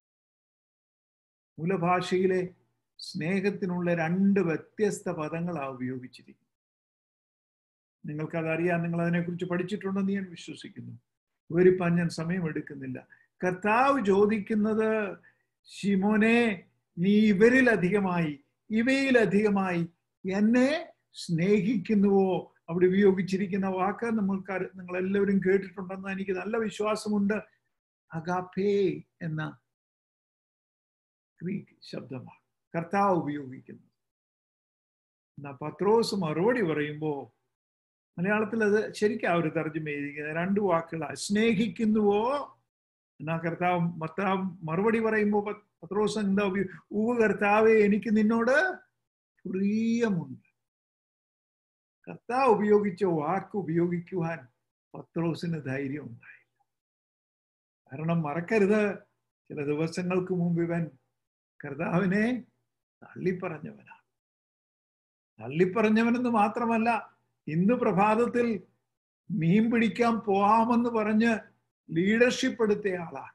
മൂലഭാഷയിലെ സ്നേഹത്തിനുള്ള രണ്ട് വ്യത്യസ്ത പദങ്ങളാണ് ഉപയോഗിച്ചിരിക്കുന്നത് നിങ്ങൾക്കതറിയാൻ നിങ്ങൾ അതിനെക്കുറിച്ച് പഠിച്ചിട്ടുണ്ടെന്ന് ഞാൻ വിശ്വസിക്കുന്നു വിവരിപ്പാൻ ഞാൻ സമയം എടുക്കുന്നില്ല കർത്താവ് ചോദിക്കുന്നത് ശിമോനെ നീ ഇവരിലധികമായി ഇവയിലധികമായി എന്നെ സ്നേഹിക്കുന്നുവോ അവിടെ ഉപയോഗിച്ചിരിക്കുന്ന വാക്ക് നമ്മൾക്ക് നിങ്ങൾ എല്ലാവരും കേട്ടിട്ടുണ്ടെന്ന് എനിക്ക് നല്ല വിശ്വാസമുണ്ട് അഗാപേ എന്ന ഗ്രീക്ക് ശബ്ദമാണ് കർത്താവ് ഉപയോഗിക്കുന്നത് എന്നാ പത്രോസ് മറുപടി പറയുമ്പോ മലയാളത്തിൽ അത് ശരിക്കും അവർ തർജ്ജമ ചെയ്തിരിക്കുന്നത് രണ്ട് വാക്കുകളാണ് സ്നേഹിക്കുന്നുവോ എന്നാ കർത്താവ് ഭർത്താവ് മറുപടി പറയുമ്പോൾ പത്രോസ് എന്താ ഉവ് കർത്താവെ എനിക്ക് നിന്നോട് പ്രിയമുണ്ട് കർത്താവ് ഉപയോഗിച്ച വാക്ക് ഉപയോഗിക്കുവാൻ പത്രോസിന് ധൈര്യം ഉണ്ടായില്ല കാരണം മറക്കരുത് ചില ദിവസങ്ങൾക്ക് മുമ്പ് ഇവൻ കർത്താവിനെ തള്ളിപ്പറഞ്ഞവനാണ് തള്ളിപ്പറഞ്ഞവനെന്ന് മാത്രമല്ല ഇന്ന് പ്രഭാതത്തിൽ മീൻ പിടിക്കാൻ പോവാമെന്ന് പറഞ്ഞ് ലീഡർഷിപ്പ് എടുത്ത ആളാണ്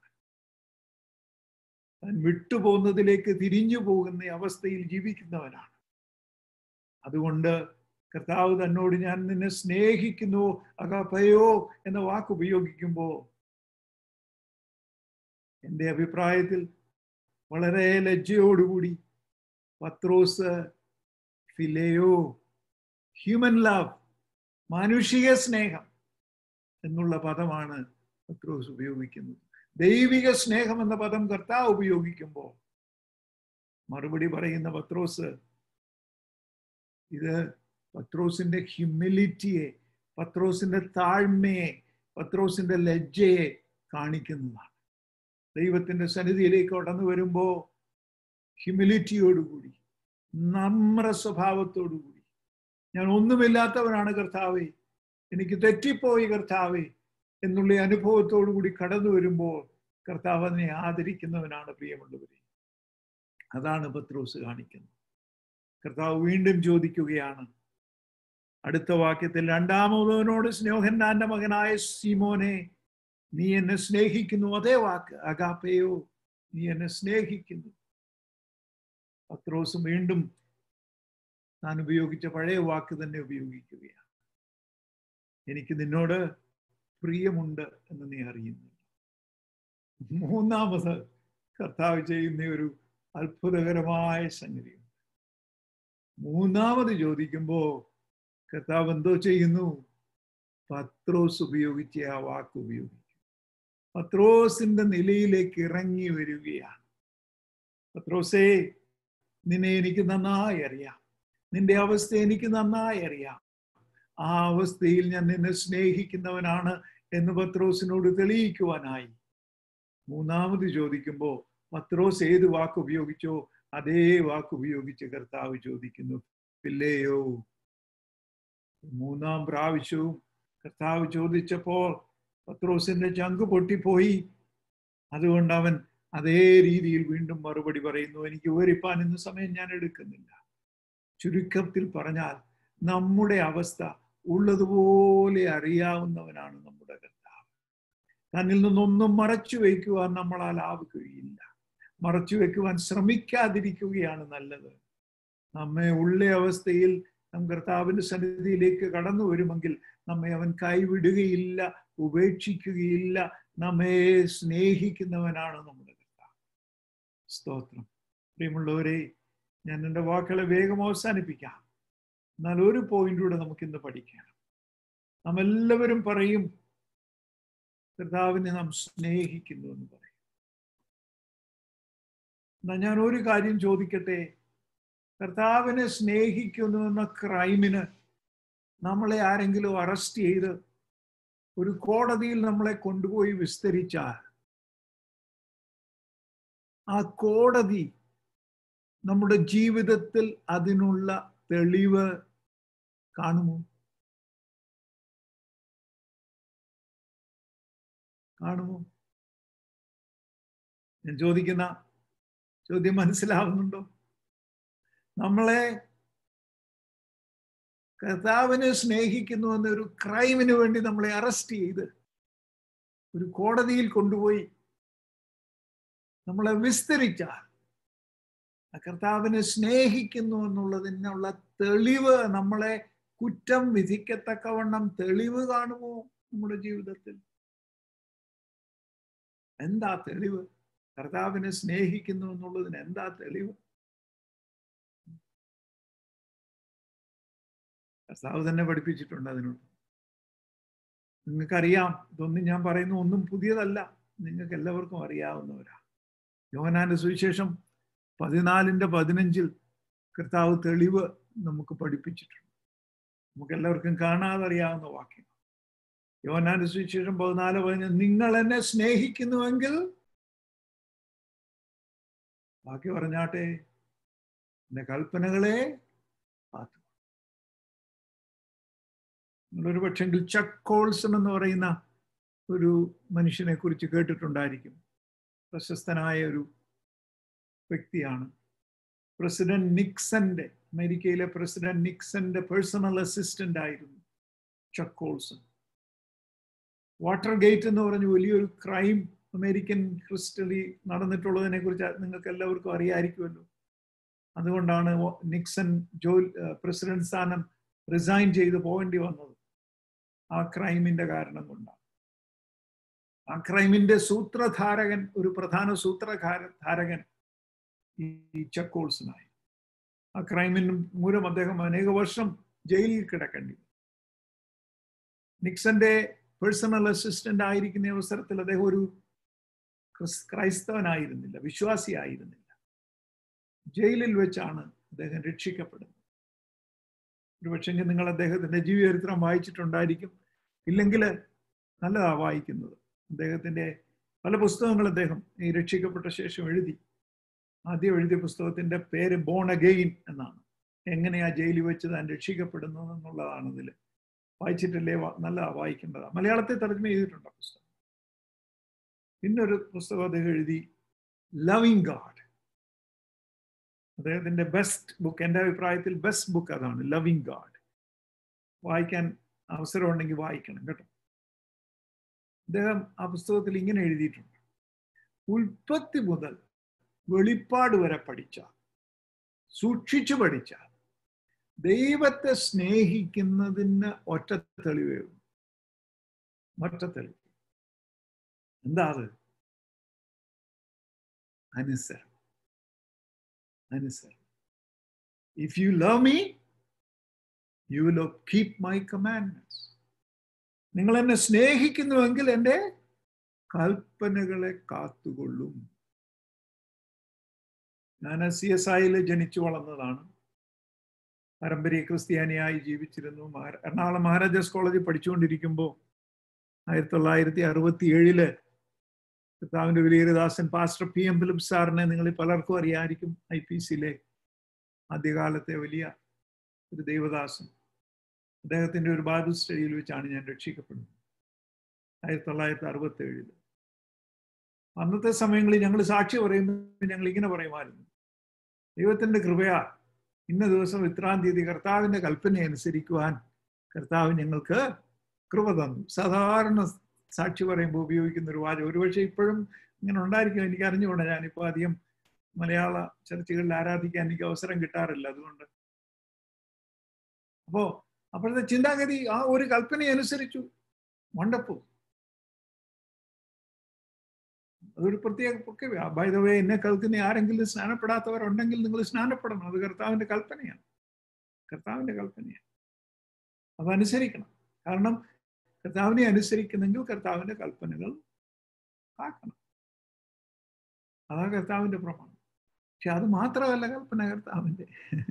താൻ വിട്ടുപോകുന്നതിലേക്ക് തിരിഞ്ഞു പോകുന്ന അവസ്ഥയിൽ ജീവിക്കുന്നവനാണ് അതുകൊണ്ട് കർത്താവ് തന്നോട് ഞാൻ നിന്നെ സ്നേഹിക്കുന്നു അകപ്പയോ എന്ന വാക്ക് ഉപയോഗിക്കുമ്പോൾ എൻ്റെ അഭിപ്രായത്തിൽ വളരെ ലജ്ജയോടുകൂടി പത്രോസ് ഫിലയോ ഹ്യൂമൻ ലവ് മാനുഷിക സ്നേഹം എന്നുള്ള പദമാണ് പത്രോസ് ഉപയോഗിക്കുന്നത് ദൈവിക സ്നേഹം എന്ന പദം കർത്താവ് ഉപയോഗിക്കുമ്പോൾ മറുപടി പറയുന്ന പത്രോസ് ഇത് പത്രോസിന്റെ ഹ്യൂമിലിറ്റിയെ പത്രോസിന്റെ താഴ്മയെ പത്രോസിന്റെ ലജ്ജയെ കാണിക്കുന്നതാണ് ദൈവത്തിന്റെ സന്നിധിയിലേക്ക് കടന്നു വരുമ്പോ ഹ്യൂമിലിറ്റിയോടുകൂടി നമ്ര സ്വഭാവത്തോടുകൂടി ഞാൻ ഒന്നുമില്ലാത്തവനാണ് കർത്താവേ എനിക്ക് തെറ്റിപ്പോയി കർത്താവേ എന്നുള്ള അനുഭവത്തോടു കൂടി കടന്നു വരുമ്പോൾ കർത്താവ് അതിനെ ആദരിക്കുന്നവനാണ് പ്രിയമുള്ളവരെ അതാണ് പത്രോസ് കാണിക്കുന്നത് കർത്താവ് വീണ്ടും ചോദിക്കുകയാണ് അടുത്ത വാക്യത്തിൽ രണ്ടാമതവനോട് സ്നേഹന്നാന്റെ മകനായ സിമോനെ നീ എന്നെ സ്നേഹിക്കുന്നു അതേ വാക്ക് അഗാപ്പയോ നീ എന്നെ സ്നേഹിക്കുന്നു പത്രോസ് വീണ്ടും താൻ ഉപയോഗിച്ച പഴയ വാക്ക് തന്നെ ഉപയോഗിക്കുകയാണ് എനിക്ക് നിന്നോട് പ്രിയമുണ്ട് എന്ന് നീ അറിയുന്നു മൂന്നാമത് കർത്താവ് ചെയ്യുന്ന ഒരു അത്ഭുതകരമായ സംഗതിയുണ്ട് മൂന്നാമത് ചോദിക്കുമ്പോ കർത്താവ് എന്തോ ചെയ്യുന്നു പത്രോസ് ഉപയോഗിച്ച ആ വാക്ക് ഉപയോഗിക്കും പത്രോസിന്റെ നിലയിലേക്ക് ഇറങ്ങി വരികയാണ് പത്രോസേ നിന്നെ എനിക്ക് നന്നായി അറിയാം നിന്റെ അവസ്ഥ എനിക്ക് നന്നായി അറിയാം ആ അവസ്ഥയിൽ ഞാൻ നിന്നെ സ്നേഹിക്കുന്നവനാണ് എന്ന് പത്രോസിനോട് തെളിയിക്കുവാനായി മൂന്നാമത് ചോദിക്കുമ്പോൾ പത്രോസ് ഏത് വാക്ക് ഉപയോഗിച്ചോ അതേ വാക്ക് ഉപയോഗിച്ച് കർത്താവ് ചോദിക്കുന്നു പിള്ളേയോ മൂന്നാം പ്രാവശ്യവും കർത്താവ് ചോദിച്ചപ്പോൾ പത്രോസിന്റെ ചങ്ക് പൊട്ടിപ്പോയി അതുകൊണ്ട് അവൻ അതേ രീതിയിൽ വീണ്ടും മറുപടി പറയുന്നു എനിക്ക് വിവരിപ്പാൻ ഇന്ന് സമയം ഞാൻ എടുക്കുന്നില്ല ചുരുക്കത്തിൽ പറഞ്ഞാൽ നമ്മുടെ അവസ്ഥ ഉള്ളതുപോലെ അറിയാവുന്നവനാണ് നമ്മുടെ കർത്താവ് തന്നിൽ നിന്നൊന്നും മറച്ചു വയ്ക്കുവാൻ നമ്മളാൽ ആവുകയില്ല മറച്ചു വെക്കുവാൻ ശ്രമിക്കാതിരിക്കുകയാണ് നല്ലത് നമ്മെ ഉള്ള അവസ്ഥയിൽ നാം കർത്താവിന്റെ സന്നിധിയിലേക്ക് കടന്നു വരുമെങ്കിൽ നമ്മെ അവൻ കൈവിടുകയില്ല ഉപേക്ഷിക്കുകയില്ല നമ്മെ സ്നേഹിക്കുന്നവനാണ് നമ്മുടെ കർത്താവ് സ്തോത്രം പ്രിയമുള്ളവരെ ഞാൻ എൻ്റെ വാക്കുകളെ വേഗം അവസാനിപ്പിക്കാം എന്നാൽ ഒരു പോയിന്റൂടെ നമുക്ക് ഇന്ന് പഠിക്കണം നാം എല്ലാവരും പറയും കർത്താവിനെ നാം സ്നേഹിക്കുന്നു എന്ന് പറയും എന്നാ ഞാൻ ഒരു കാര്യം ചോദിക്കട്ടെ കർത്താവിനെ സ്നേഹിക്കുന്നു എന്ന ക്രൈമിന് നമ്മളെ ആരെങ്കിലും അറസ്റ്റ് ചെയ്ത് ഒരു കോടതിയിൽ നമ്മളെ കൊണ്ടുപോയി വിസ്തരിച്ചാൽ ആ കോടതി നമ്മുടെ ജീവിതത്തിൽ അതിനുള്ള തെളിവ് കാണുമോ കാണുമോ ഞാൻ ചോദിക്കുന്ന ചോദ്യം മനസ്സിലാവുന്നുണ്ടോ നമ്മളെ കർത്താവിനെ സ്നേഹിക്കുന്നു എന്നൊരു ക്രൈമിന് വേണ്ടി നമ്മളെ അറസ്റ്റ് ചെയ്ത് ഒരു കോടതിയിൽ കൊണ്ടുപോയി നമ്മളെ വിസ്തരിച്ചാൽ ആ കർത്താവിനെ സ്നേഹിക്കുന്നു എന്നുള്ളതിനുള്ള തെളിവ് നമ്മളെ കുറ്റം വിധിക്കത്തക്കവണ്ണം തെളിവ് കാണുമോ നമ്മുടെ ജീവിതത്തിൽ എന്താ തെളിവ് കർത്താവിനെ സ്നേഹിക്കുന്നു എന്നുള്ളതിന് എന്താ തെളിവ് കർത്താവ് തന്നെ പഠിപ്പിച്ചിട്ടുണ്ട് അതിനോട് നിങ്ങൾക്കറിയാം ഇതൊന്നും ഞാൻ പറയുന്ന ഒന്നും പുതിയതല്ല നിങ്ങൾക്ക് എല്ലാവർക്കും അറിയാവുന്നവരാ യോഹനാന്റെ സുവിശേഷം പതിനാലിന്റെ പതിനഞ്ചിൽ കർത്താവ് തെളിവ് നമുക്ക് പഠിപ്പിച്ചിട്ടുണ്ട് നമുക്ക് എല്ലാവർക്കും കാണാതെ അറിയാവുന്ന വാക്യം യോഹനാന്റെ സുവിശേഷം പതിനാല് പതിനഞ്ച് നിങ്ങൾ എന്നെ സ്നേഹിക്കുന്നുവെങ്കിൽ ബാക്കി പറഞ്ഞാട്ടെ എന്റെ കൽപ്പനകളെ കാത്തു നിങ്ങളൊരു പക്ഷെങ്കിൽ ചക്ക് കോൾസൺ എന്ന് പറയുന്ന ഒരു മനുഷ്യനെ കുറിച്ച് കേട്ടിട്ടുണ്ടായിരിക്കും പ്രശസ്തനായ ഒരു വ്യക്തിയാണ് പ്രസിഡന്റ് നിക്സന്റെ അമേരിക്കയിലെ പ്രസിഡന്റ് നിക്സന്റെ പേഴ്സണൽ അസിസ്റ്റന്റ് ആയിരുന്നു ചക്ക് കോൾസൺ വാട്ടർ ഗേറ്റ് എന്ന് പറഞ്ഞ വലിയൊരു ക്രൈം അമേരിക്കൻ ഹിസ്റ്ററി നടന്നിട്ടുള്ളതിനെ കുറിച്ച് നിങ്ങൾക്ക് എല്ലാവർക്കും അറിയാമായിരിക്കുമല്ലോ അതുകൊണ്ടാണ് നിക്സൺ ജോ പ്രസിഡന്റ് സ്ഥാനം റിസൈൻ ചെയ്ത് പോകേണ്ടി വന്നത് ആ ക്രൈമിന്റെ കാരണം കൊണ്ടാണ് ആ ക്രൈമിന്റെ സൂത്രധാരകൻ ഒരു പ്രധാന സൂത്രധാരകൻ ഈ ചക്കോൾസനായി ആ ക്രൈമിന് മൂലം അദ്ദേഹം അനേക വർഷം ജയിലിൽ കിടക്കേണ്ടി നിക്സന്റെ പേഴ്സണൽ അസിസ്റ്റന്റ് ആയിരിക്കുന്ന അവസരത്തിൽ അദ്ദേഹം ഒരു ക്രൈസ്തവനായിരുന്നില്ല വിശ്വാസിയായിരുന്നില്ല ജയിലിൽ വെച്ചാണ് അദ്ദേഹം രക്ഷിക്കപ്പെടുന്നത് ഒരുപക്ഷെങ്കിൽ നിങ്ങൾ അദ്ദേഹത്തിന്റെ ജീവചരിത്രം വായിച്ചിട്ടുണ്ടായിരിക്കും ഇല്ലെങ്കിൽ നല്ലതാ വായിക്കുന്നത് അദ്ദേഹത്തിന്റെ പല പുസ്തകങ്ങൾ അദ്ദേഹം ഈ രക്ഷിക്കപ്പെട്ട ശേഷം എഴുതി ആദ്യം എഴുതിയ പുസ്തകത്തിന്റെ പേര് ബോൺ അഗെയിൻ എന്നാണ് എങ്ങനെയാ ജയിലിൽ വെച്ച് താൻ രക്ഷിക്കപ്പെടുന്നത് എന്നുള്ളതാണ് ഇതിൽ വായിച്ചിട്ടില്ലേ നല്ലതാ വായിക്കേണ്ടതാണ് മലയാളത്തിൽ തർജ്ജമ ചെയ്തിട്ടുണ്ട് പുസ്തകം പിന്നൊരു പുസ്തകം അദ്ദേഹം എഴുതി ലവിങ് ഗാഡ് അദ്ദേഹത്തിന്റെ ബെസ്റ്റ് ബുക്ക് എൻ്റെ അഭിപ്രായത്തിൽ ബെസ്റ്റ് ബുക്ക് അതാണ് ലവിങ് ഗാഡ് വായിക്കാൻ അവസരം ഉണ്ടെങ്കിൽ വായിക്കണം കേട്ടോ അദ്ദേഹം ആ പുസ്തകത്തിൽ ഇങ്ങനെ എഴുതിയിട്ടുണ്ട് ഉൽപ്പത്തി മുതൽ വെളിപ്പാട് വരെ പഠിച്ച സൂക്ഷിച്ചു പഠിച്ച ദൈവത്തെ സ്നേഹിക്കുന്നതിന് ഒറ്റ തെളിവേ ഉള്ളൂ ഒറ്റ തെളിവ് എന്താ അത് അനുസരണം അനുസരണം if you love me you will keep my commandments നിങ്ങൾ എന്നെ സ്നേഹിക്കുന്നുവെങ്കിൽ എൻ്റെ കൽപ്പനകളെ കാത്തുകൊള്ളും ഞാൻ സി എസ് ഐയിൽ ജനിച്ചു വളർന്നതാണ് പാരമ്പര്യ ക്രിസ്ത്യാനിയായി ജീവിച്ചിരുന്നു എറണാകുളം മഹാരാജാസ് കോളേജിൽ പഠിച്ചുകൊണ്ടിരിക്കുമ്പോൾ ആയിരത്തി തൊള്ളായിരത്തി അറുപത്തി ഏഴില് കർത്താവിന്റെ വിലീരദാസൻ പാസ്റ്റർ പി എം ഫിലിപ്പ് സാറിനെ നിങ്ങളിൽ പലർക്കും അറിയാമായിരിക്കും ഐ പി സിയിലെ ആദ്യകാലത്തെ വലിയ ഒരു ദൈവദാസൻ അദ്ദേഹത്തിന്റെ ഒരു ബൈബിൾ സ്റ്റഡിയിൽ വെച്ചാണ് ഞാൻ രക്ഷിക്കപ്പെടുന്നത് ആയിരത്തി തൊള്ളായിരത്തി അറുപത്തി ഏഴില് അന്നത്തെ സമയങ്ങളിൽ ഞങ്ങൾ സാക്ഷി പറയുമ്പോൾ ഞങ്ങൾ ഇങ്ങനെ പറയുമായിരുന്നു ദൈവത്തിന്റെ കൃപയാ ഇന്ന ദിവസം ഇത്രാം തീയതി കർത്താവിന്റെ കൽപ്പന അനുസരിക്കുവാൻ കർത്താവ് ഞങ്ങൾക്ക് കൃപ തന്നു സാധാരണ സാക്ഷി പറയുമ്പോൾ ഉപയോഗിക്കുന്ന ഒരു വാചകം ഒരുപക്ഷെ ഇപ്പോഴും ഇങ്ങനെ ഉണ്ടായിരിക്കും എനിക്ക് അറിഞ്ഞുകൊണ്ട് ഞാനിപ്പോൾ അധികം മലയാള ചർച്ചകളിൽ ആരാധിക്കാൻ എനിക്ക് അവസരം കിട്ടാറില്ല അതുകൊണ്ട് അപ്പോ അപ്പോഴത്തെ ചിന്താഗതി ആ ഒരു കൽപ്പന അനുസരിച്ചു വണ്ടപ്പോ അതൊരു പ്രത്യേക പ്രക്രിയ ബൈ ദ വേ എന്നെ കേൾക്കുന്ന ആരെങ്കിലും സ്നാനപ്പെടാത്തവരുണ്ടെങ്കിൽ നിങ്ങൾ സ്നാനപ്പെടണം അത് കർത്താവിന്റെ കൽപ്പനയാണ് കർത്താവിന്റെ കൽപ്പനയാണ് അത് അനുസരിക്കണം കാരണം കർത്താവിനെ അനുസരിക്കുന്നെങ്കിൽ കർത്താവിന്റെ കൽപ്പനകൾ കാക്കണം അതാ കർത്താവിന്റെ പ്രമാണം പക്ഷെ അത് മാത്രമല്ല കൽപ്പന കർത്താവിന്റെ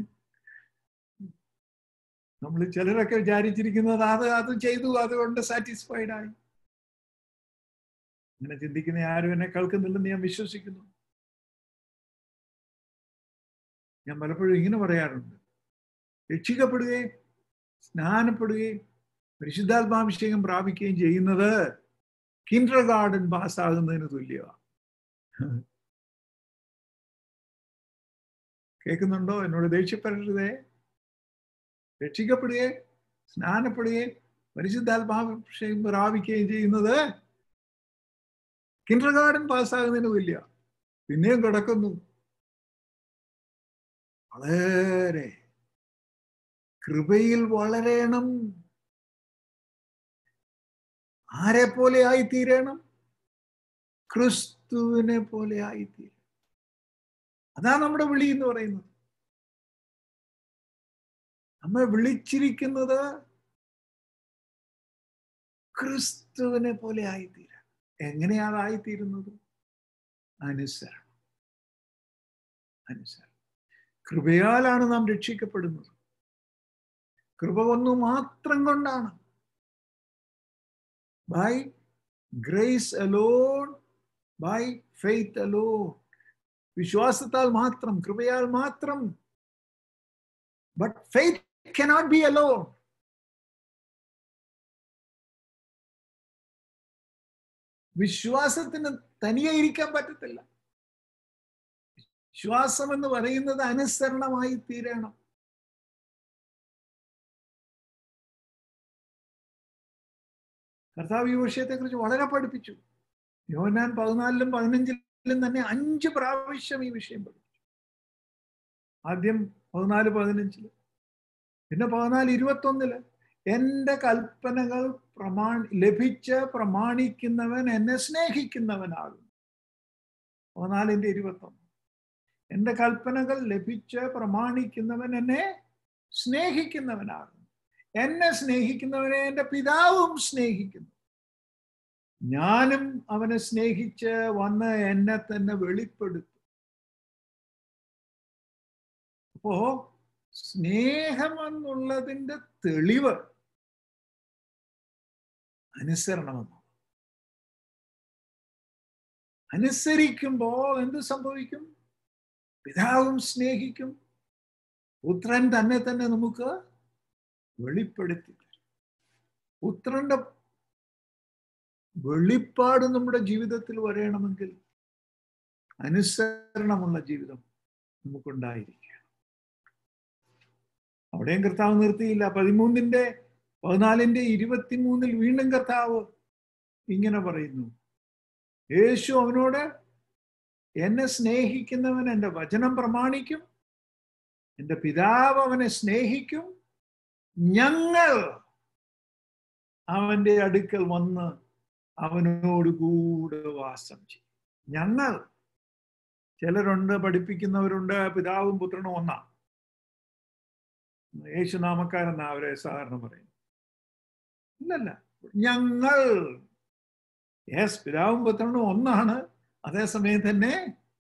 നമ്മൾ ചിലരൊക്കെ വിചാരിച്ചിരിക്കുന്നത് അത് അത് ചെയ്തു അതുകൊണ്ട് സാറ്റിസ്ഫൈഡ് ആയി അങ്ങനെ ചിന്തിക്കുന്ന ആരും എന്നെ കേൾക്കുന്നില്ലെന്ന് ഞാൻ വിശ്വസിക്കുന്നു ഞാൻ പലപ്പോഴും ഇങ്ങനെ പറയാറുണ്ട് രക്ഷിക്കപ്പെടുകയും സ്നാനപ്പെടുകയും പരിശുദ്ധാത്മാഭിഷേകം പ്രാപിക്കുകയും ചെയ്യുന്നത് കിൻഡർ ഗാർഡൻ പാസ്സാകുന്നതിന് തുല്യമാണ് കേൾക്കുന്നുണ്ടോ എന്നോട് ദേഷ്യപ്പെടരുതേ രക്ഷിക്കപ്പെടുകയും സ്നാനപ്പെടുകയും പരിശുദ്ധാത്മാഭിഷേകം പ്രാപിക്കുകയും ചെയ്യുന്നത് കിൻഡർ ഗാർഡൻ പാസ്സാകുന്നതിന് തുല്യ പിന്നെയും കിടക്കുന്നു വളരെ കൃപയിൽ വളരണം ആരെ പോലെ ആയിത്തീരണം ക്രിസ്തുവിനെ പോലെ ആയിത്തീരണം അതാ നമ്മുടെ വിളി എന്ന് പറയുന്നത് നമ്മെ വിളിച്ചിരിക്കുന്നത് ക്രിസ്തുവിനെ പോലെ ആയിത്തീരാൻ എങ്ങനെയാ അതായിത്തീരുന്നത് അനുസരണം അനുസരണം കൃപയാലാണ് നാം രക്ഷിക്കപ്പെടുന്നത് കൃപ ഒന്ന് മാത്രം കൊണ്ടാണ് by grace alone by faith alone വിശ്വാസത്താൽ മാത്രം കൃപയാൽ മാത്രം but faith cannot be alone വിശ്വാസത്തിന് തനിയെ ഇരിക്കാൻ പറ്റത്തില്ല വിശ്വാസം എന്ന് പറയുന്നത് അനുസരണമായി തീരണം കർത്താവ് ഈ വിഷയത്തെ കുറിച്ച് വളരെ പഠിപ്പിച്ചു യോനാൻ പതിനാലിലും പതിനഞ്ചിലും തന്നെ അഞ്ച് പ്രാവശ്യം ഈ വിഷയം പഠിപ്പിച്ചു ആദ്യം പതിനാല് പതിനഞ്ചില് പിന്നെ പതിനാല് ഇരുപത്തൊന്നില് എന്റെ കൽപ്പനകൾ പ്രമാ ലഭിച്ച് പ്രമാണിക്കുന്നവൻ എന്നെ സ്നേഹിക്കുന്നവനാകും പതിനാലിന്റെ ഇരുപത്തൊന്ന് എന്റെ കൽപ്പനകൾ ലഭിച്ച് പ്രമാണിക്കുന്നവൻ എന്നെ സ്നേഹിക്കുന്നവനാകും എന്നെ സ്നേഹിക്കുന്നവനെ എൻ്റെ പിതാവും സ്നേഹിക്കുന്നു ഞാനും അവനെ സ്നേഹിച്ച് വന്ന് എന്നെ തന്നെ വെളിപ്പെടുത്തും അപ്പോ സ്നേഹം എന്നുള്ളതിൻ്റെ തെളിവ് അനുസരണമെന്ന് അനുസരിക്കുമ്പോൾ എന്ത് സംഭവിക്കും പിതാവും സ്നേഹിക്കും പുത്രൻ തന്നെ തന്നെ നമുക്ക് വെളിപ്പെടുത്തി പുത്രന്റെ വെളിപ്പാട് നമ്മുടെ ജീവിതത്തിൽ വരണമെങ്കിൽ അനുസരണമുള്ള ജീവിതം നമുക്കുണ്ടായിരിക്കണം അവിടെയും കർത്താവ് നിർത്തിയില്ല പതിമൂന്നിന്റെ പതിനാലിന്റെ ഇരുപത്തിമൂന്നിൽ വീണ്ടും കർത്താവ് ഇങ്ങനെ പറയുന്നു യേശു അവനോട് എന്നെ സ്നേഹിക്കുന്നവൻ എൻ്റെ വചനം പ്രമാണിക്കും എൻ്റെ പിതാവ് അവനെ സ്നേഹിക്കും ഞങ്ങൾ അവന്റെ അടുക്കൽ വന്ന് അവനോട് കൂടെ വാസം ചെയ്യും ഞങ്ങൾ ചിലരുണ്ട് പഠിപ്പിക്കുന്നവരുണ്ട് പിതാവും പുത്രനും ഒന്നാ യേശുനാമക്കാരെന്നാ അവരെ സാധാരണ പറയും ഇല്ലല്ല ഞങ്ങൾ യെസ് പിതാവും പുത്രനും ഒന്നാണ് അതേസമയം തന്നെ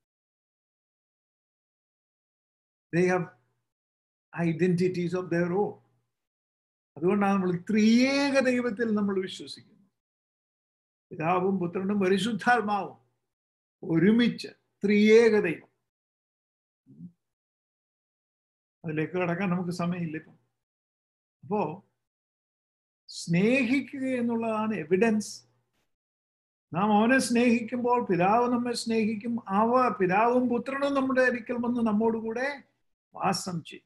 they have identities of their own അതുകൊണ്ടാണ് നമ്മൾ ത്രിയേക ദൈവത്തിൽ നമ്മൾ വിശ്വസിക്കുന്നത് പിതാവും പുത്രനും പരിശുദ്ധാത്മാവും ഒരുമിച്ച് ത്രിയേക ദൈവം അതിലേക്ക് കടക്കാൻ നമുക്ക് സമയമില്ല ഇപ്പം അപ്പോ സ്നേഹിക്കുക എന്നുള്ളതാണ് എവിഡൻസ് നാം അവനെ സ്നേഹിക്കുമ്പോൾ പിതാവ് നമ്മെ സ്നേഹിക്കും അവ പിതാവും പുത്രനും നമ്മുടെ ഒരിക്കൽ വന്ന് നമ്മോടുകൂടെ വാസം ചെയ്യും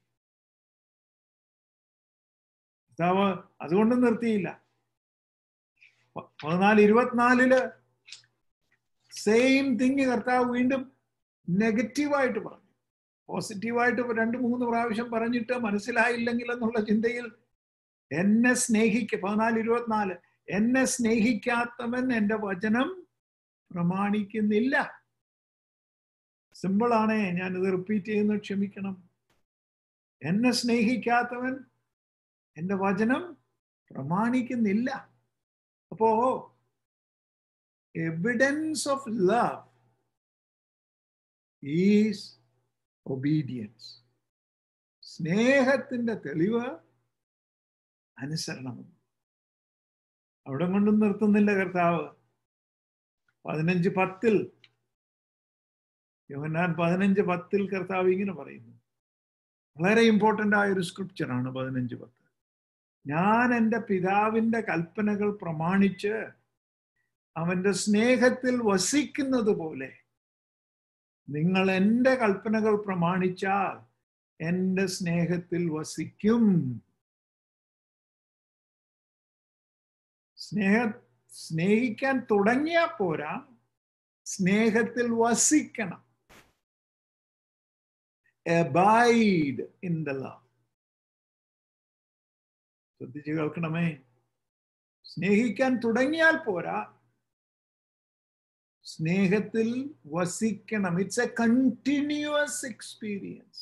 പിതാവ് അതുകൊണ്ട് നിർത്തിയില്ല പതിനാല് ഇരുപത്തിനാലില് സെയിം തിങ് കർത്താവ് വീണ്ടും നെഗറ്റീവായിട്ട് പറഞ്ഞു പോസിറ്റീവായിട്ട് രണ്ട് മൂന്ന് പ്രാവശ്യം പറഞ്ഞിട്ട് മനസ്സിലായില്ലെങ്കിൽ എന്നുള്ള ചിന്തയിൽ എന്നെ സ്നേഹിക്ക പതിനാല് ഇരുപത്തിനാല് എന്നെ സ്നേഹിക്കാത്തവൻ എൻ്റെ വചനം പ്രമാണിക്കുന്നില്ല സിമ്പിളാണേ ഞാനിത് റിപ്പീറ്റ് ചെയ്യുന്നത് ക്ഷമിക്കണം എന്നെ സ്നേഹിക്കാത്തവൻ എൻ്റെ വചനം പ്രമാണിക്കുന്നില്ല അപ്പോ evidence of love is obedience സ്നേഹത്തിന്റെ തെളിവ് അനുസരണം അവിടെ കൊണ്ടും നിർത്തുന്നില്ല കർത്താവ് പതിനഞ്ച് പത്തിൽ യോഹന്നാൻ പതിനഞ്ച് പത്തിൽ കർത്താവ് ഇങ്ങനെ പറയുന്നു വളരെ ഇമ്പോർട്ടൻ്റ് ആയ ഒരു സ്ക്രിപ്ചറാണ് പതിനഞ്ച് പത്ത് ഞാൻ എൻ്റെ പിതാവിൻ്റെ കൽപ്പനകൾ പ്രമാണിച്ച് അവൻ്റെ സ്നേഹത്തിൽ വസിക്കുന്നത് പോലെ നിങ്ങൾ എൻ്റെ കൽപ്പനകൾ പ്രമാണിച്ചാൽ എൻ്റെ സ്നേഹത്തിൽ വസിക്കും സ്നേഹ സ്നേഹിക്കാൻ തുടങ്ങിയാൽ പോരാ സ്നേഹത്തിൽ വസിക്കണം abide in the love ശ്രദ്ധിച്ചു കേൾക്കണമേ സ്നേഹിക്കാൻ തുടങ്ങിയാൽ പോരാ സ്നേഹത്തിൽ വസിക്കണം it's a continuous experience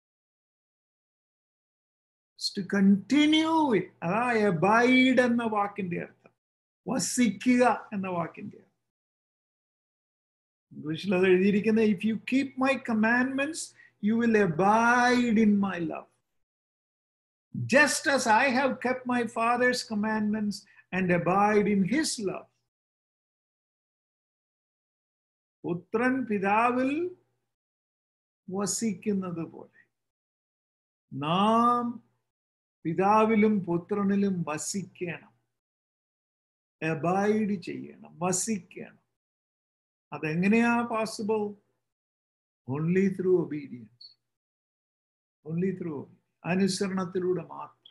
to continue അതാ എബൈഡ് എന്ന വാക്കിന്റെ അർത്ഥം വസിക്കുക എന്ന വാക്കിന്റെ അർത്ഥം ഇംഗ്ലീഷിൽ അത് എഴുതിയിരിക്കുന്നത് if you keep my commandments you will abide in my love just as I have kept my Father's commandments and abide in his love. പുത്രൻ പിതാവിൽ വസിക്കുന്നത് പോലെ നാം പിതാവിലും പുത്രനിലും വസിക്കണം അബൈഡ് ചെയ്യണം വസിക്കണം അതെങ്ങനെയാ possible only through obedience only through അനുസരണത്തിലൂടെ മാത്രം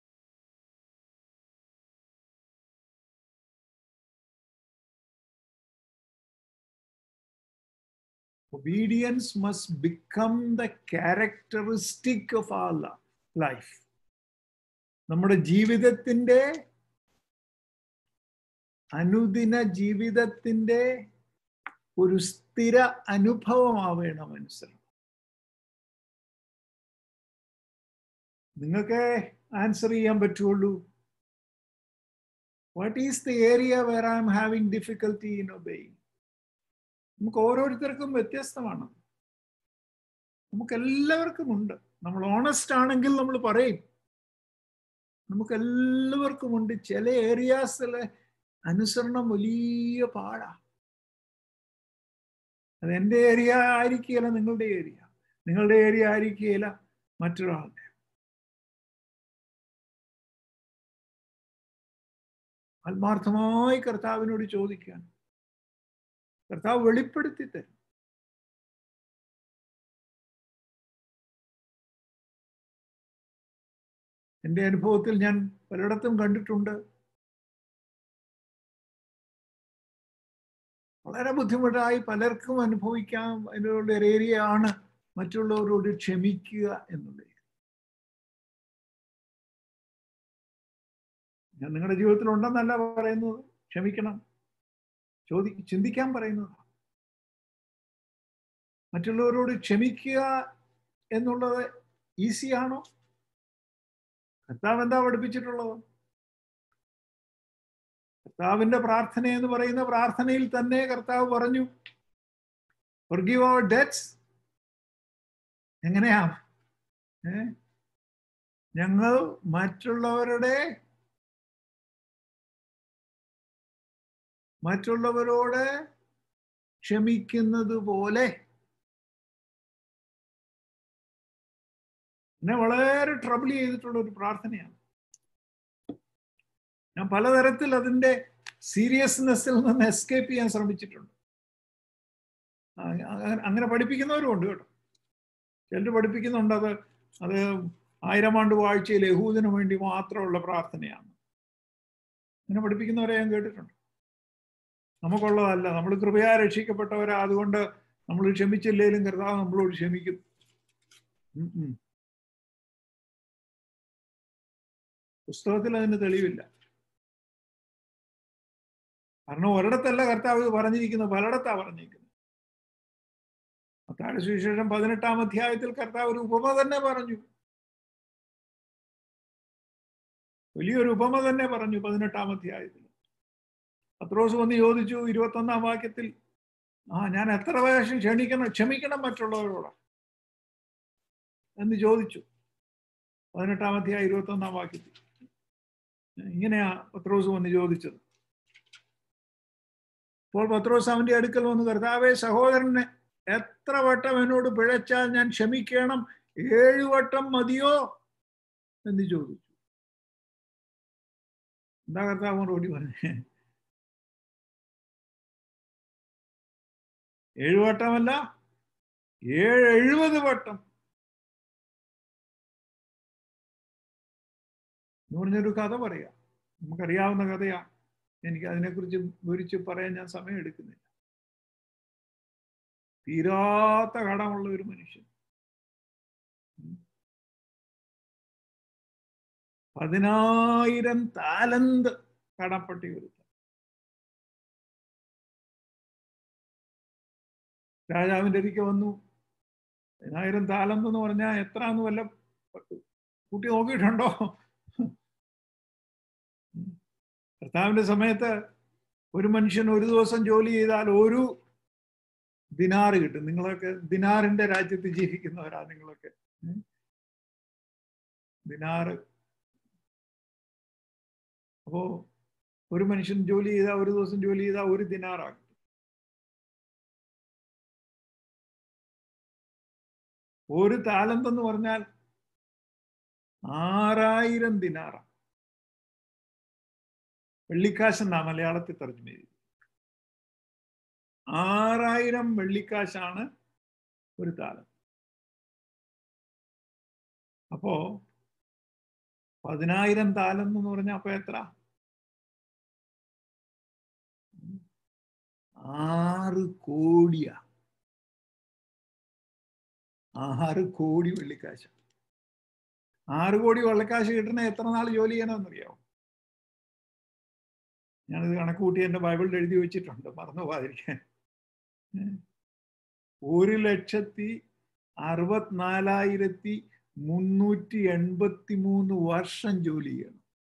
Obedience must become the characteristic of our life. നമ്മുടെ ജീവിതത്തിൻ്റെ അനുദിന ജീവിതത്തിൻ്റെ ഒരു സ്ഥിര അനുഭവമാവേണം അനുസരണം നിങ്ങൾക്ക് ആൻസർ ചെയ്യാൻ പറ്റുള്ളൂ what is the area where I am having difficulty in obeying നമുക്ക് ഓരോരുത്തർക്കും വ്യത്യസ്തമാണ് നമുക്ക് എല്ലാവർക്കും ഉണ്ട് നമ്മൾ ഓണസ്റ്റ് ആണെങ്കിൽ നമ്മൾ പറയും നമുക്ക് എല്ലാവർക്കും ഉണ്ട് ചില ഏരിയാസിലെ അനുസരണം വലിയ പാടാ അത് എൻ്റെ ഏരിയ ആയിരിക്കുകയില്ല നിങ്ങളുടെ ഏരിയ നിങ്ങളുടെ ഏരിയ ആയിരിക്കുകയില്ല മറ്റൊരാളുടെ ആത്മാർത്ഥമായി കർത്താവിനോട് ചോദിക്കാൻ കർത്താവ് വെളിപ്പെടുത്തി തരും എൻ്റെ അനുഭവത്തിൽ ഞാൻ പലയിടത്തും കണ്ടിട്ടുണ്ട് വളരെ ബുദ്ധിമുട്ടായി പലർക്കും അനുഭവിക്കാം അതിനുള്ള ഒരു ഏരിയ ആണ് മറ്റുള്ളവരോട് ക്ഷമിക്കുക എന്നുള്ളത് ഞാൻ നിങ്ങളുടെ ജീവിതത്തിൽ ഉണ്ടെന്നല്ല പറയുന്നത് ക്ഷമിക്കണം ചോദി ചിന്തിക്കാൻ പറയുന്നത് മറ്റുള്ളവരോട് ക്ഷമിക്കുക എന്നുള്ളത് ഈസിയാണോ കർത്താവ് എന്താ പഠിപ്പിച്ചിട്ടുള്ളത് കർത്താവിന്റെ പ്രാർത്ഥന എന്ന് പറയുന്ന പ്രാർത്ഥനയിൽ തന്നെ കർത്താവ് പറഞ്ഞു forgive our debts എങ്ങനെയാ ഏ ഞങ്ങൾ മറ്റുള്ളവരുടെ മറ്റുള്ളവരോട് ക്ഷമിക്കുന്നത് പോലെ എന്നെ വളരെ ട്രബിൾ ചെയ്തിട്ടുള്ള ഒരു പ്രാർത്ഥനയാണ് ഞാൻ പലതരത്തിൽ അതിൻ്റെ സീരിയസ്നെസ്സിൽ നിന്ന് എസ്കേപ്പ് ചെയ്യാൻ ശ്രമിച്ചിട്ടുണ്ട് ആ, അങ്ങനെ- അങ്ങനെ പഠിപ്പിക്കുന്നവരും ഉണ്ട് കേട്ടോ ചിലർ പഠിപ്പിക്കുന്നുണ്ട് അത് അത് ആയിരം ആണ്ട് വാഴ്ചയിൽ യഹൂദിന് വേണ്ടി മാത്രമുള്ള പ്രാർത്ഥനയാണ് അങ്ങനെ പഠിപ്പിക്കുന്നവരെ ഞാൻ കേട്ടിട്ടുണ്ട് നമുക്കുള്ളതല്ല നമ്മൾ കൃപയാ രക്ഷിക്കപ്പെട്ടവരാ അതുകൊണ്ട് നമ്മൾ ക്ഷമിച്ചില്ലേലും കർത്താവ് നമ്മളോട് ക്ഷമിക്കും ഉം ഉം. പുസ്തകത്തിൽ അതിന് തെളിവില്ല കാരണം ഒരിടത്തല്ല കർത്താവ് ഇത് പറഞ്ഞിരിക്കുന്നത് പലയിടത്താ പറഞ്ഞിരിക്കുന്നത് മത്താഴ സുവിശേഷം പതിനെട്ടാം അധ്യായത്തിൽ കർത്താവ് ഒരു ഉപമ തന്നെ പറഞ്ഞു വലിയൊരു ഉപമ തന്നെ പറഞ്ഞു പതിനെട്ടാം അധ്യായത്തിൽ പത്രോസ് വന്ന് ചോദിച്ചു ഇരുപത്തൊന്നാം വാക്യത്തിൽ ആ ഞാൻ എത്ര പ്രാവശ്യം ക്ഷണിക്കണം ക്ഷമിക്കണം മറ്റുള്ളവരോട് എന്ന് ചോദിച്ചു പതിനെട്ടാം അധ്യായം ഇരുപത്തൊന്നാം വാക്യത്തിൽ ഇങ്ങനെയാ പത്രോസ് വന്ന് ചോദിച്ചത് അപ്പോൾ പത്രോസ് അവന്റെ അടുക്കൽ വന്ന് കർത്താവെ സഹോദരനെ എത്ര വട്ടം എന്നോട് പിഴച്ചാൽ ഞാൻ ക്ഷമിക്കണം ഏഴു വട്ടം മതിയോ എന്ന് ചോദിച്ചു എന്താ കർത്താവ് മറുപടി പറഞ്ഞേ ഏഴു വട്ടമല്ല ഏഴ് എഴുപത് വട്ടം എന്ന് പറഞ്ഞൊരു കഥ പറയാം നമുക്കറിയാവുന്ന കഥയാ എനിക്ക് അതിനെക്കുറിച്ച് വിവരിച്ച് പറയാൻ ഞാൻ സമയം എടുക്കുന്നില്ല തീരാത്ത കടമുള്ള ഒരു മനുഷ്യൻ ഉം. പതിനായിരം താലന്ത് കടപ്പെട്ടി ഒരുത്തൻ രാജാവിന്റെ അരികെ വന്നു പതിനായിരം താലന്ത് എന്ന് പറഞ്ഞാൽ എത്ര എന്ന് വല്ല കൂട്ടി നോക്കിയിട്ടുണ്ടോ കർത്താവിന്റെ സമയത്ത് ഒരു മനുഷ്യൻ ഒരു ദിവസം ജോലി ചെയ്താൽ ഒരു ദിനാറ് കിട്ടും നിങ്ങളൊക്കെ ദിനാറിന്റെ രാജ്യത്ത് ജീവിക്കുന്നവരാ നിങ്ങളൊക്കെ ഉം. ദിനാറ് അപ്പോ ഒരു മനുഷ്യൻ ജോലി ചെയ്താൽ ഒരു ദിവസം ജോലി ചെയ്താൽ ഒരു ദിനാറാകും ഒരു താലന്ത് എന്ന് പറഞ്ഞാൽ ആറായിരം ദിനാറ വെള്ളിക്കാശ് എന്നാ മലയാളത്തിൽ തർജ്ജമ ചെയ്തത് ആറായിരം വെള്ളിക്കാശാണ് ഒരു താലം അപ്പോ പതിനായിരം താലം എന്ന് പറഞ്ഞാൽ അപ്പൊ എത്ര ആറ് കോടിയാ ആറ് കോടി വെള്ളിക്കാശ് ആറ് കോടി വെള്ളക്കാശ് കിട്ടണ എത്ര നാൾ ജോലി ചെയ്യണമെന്നറിയാമോ ഞാനിത് കണക്ക് കൂട്ടി എൻ്റെ ബൈബിളിൽ എഴുതി വെച്ചിട്ടുണ്ട് മറന്നു പോകാതിരിക്കാൻ ഒരു ലക്ഷത്തി അറുപത്തിനാലായിരത്തി മുന്നൂറ്റി എൺപത്തി മൂന്ന് വർഷം ജോലി ചെയ്യണം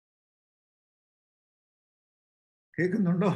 കേൾക്കുന്നുണ്ടോ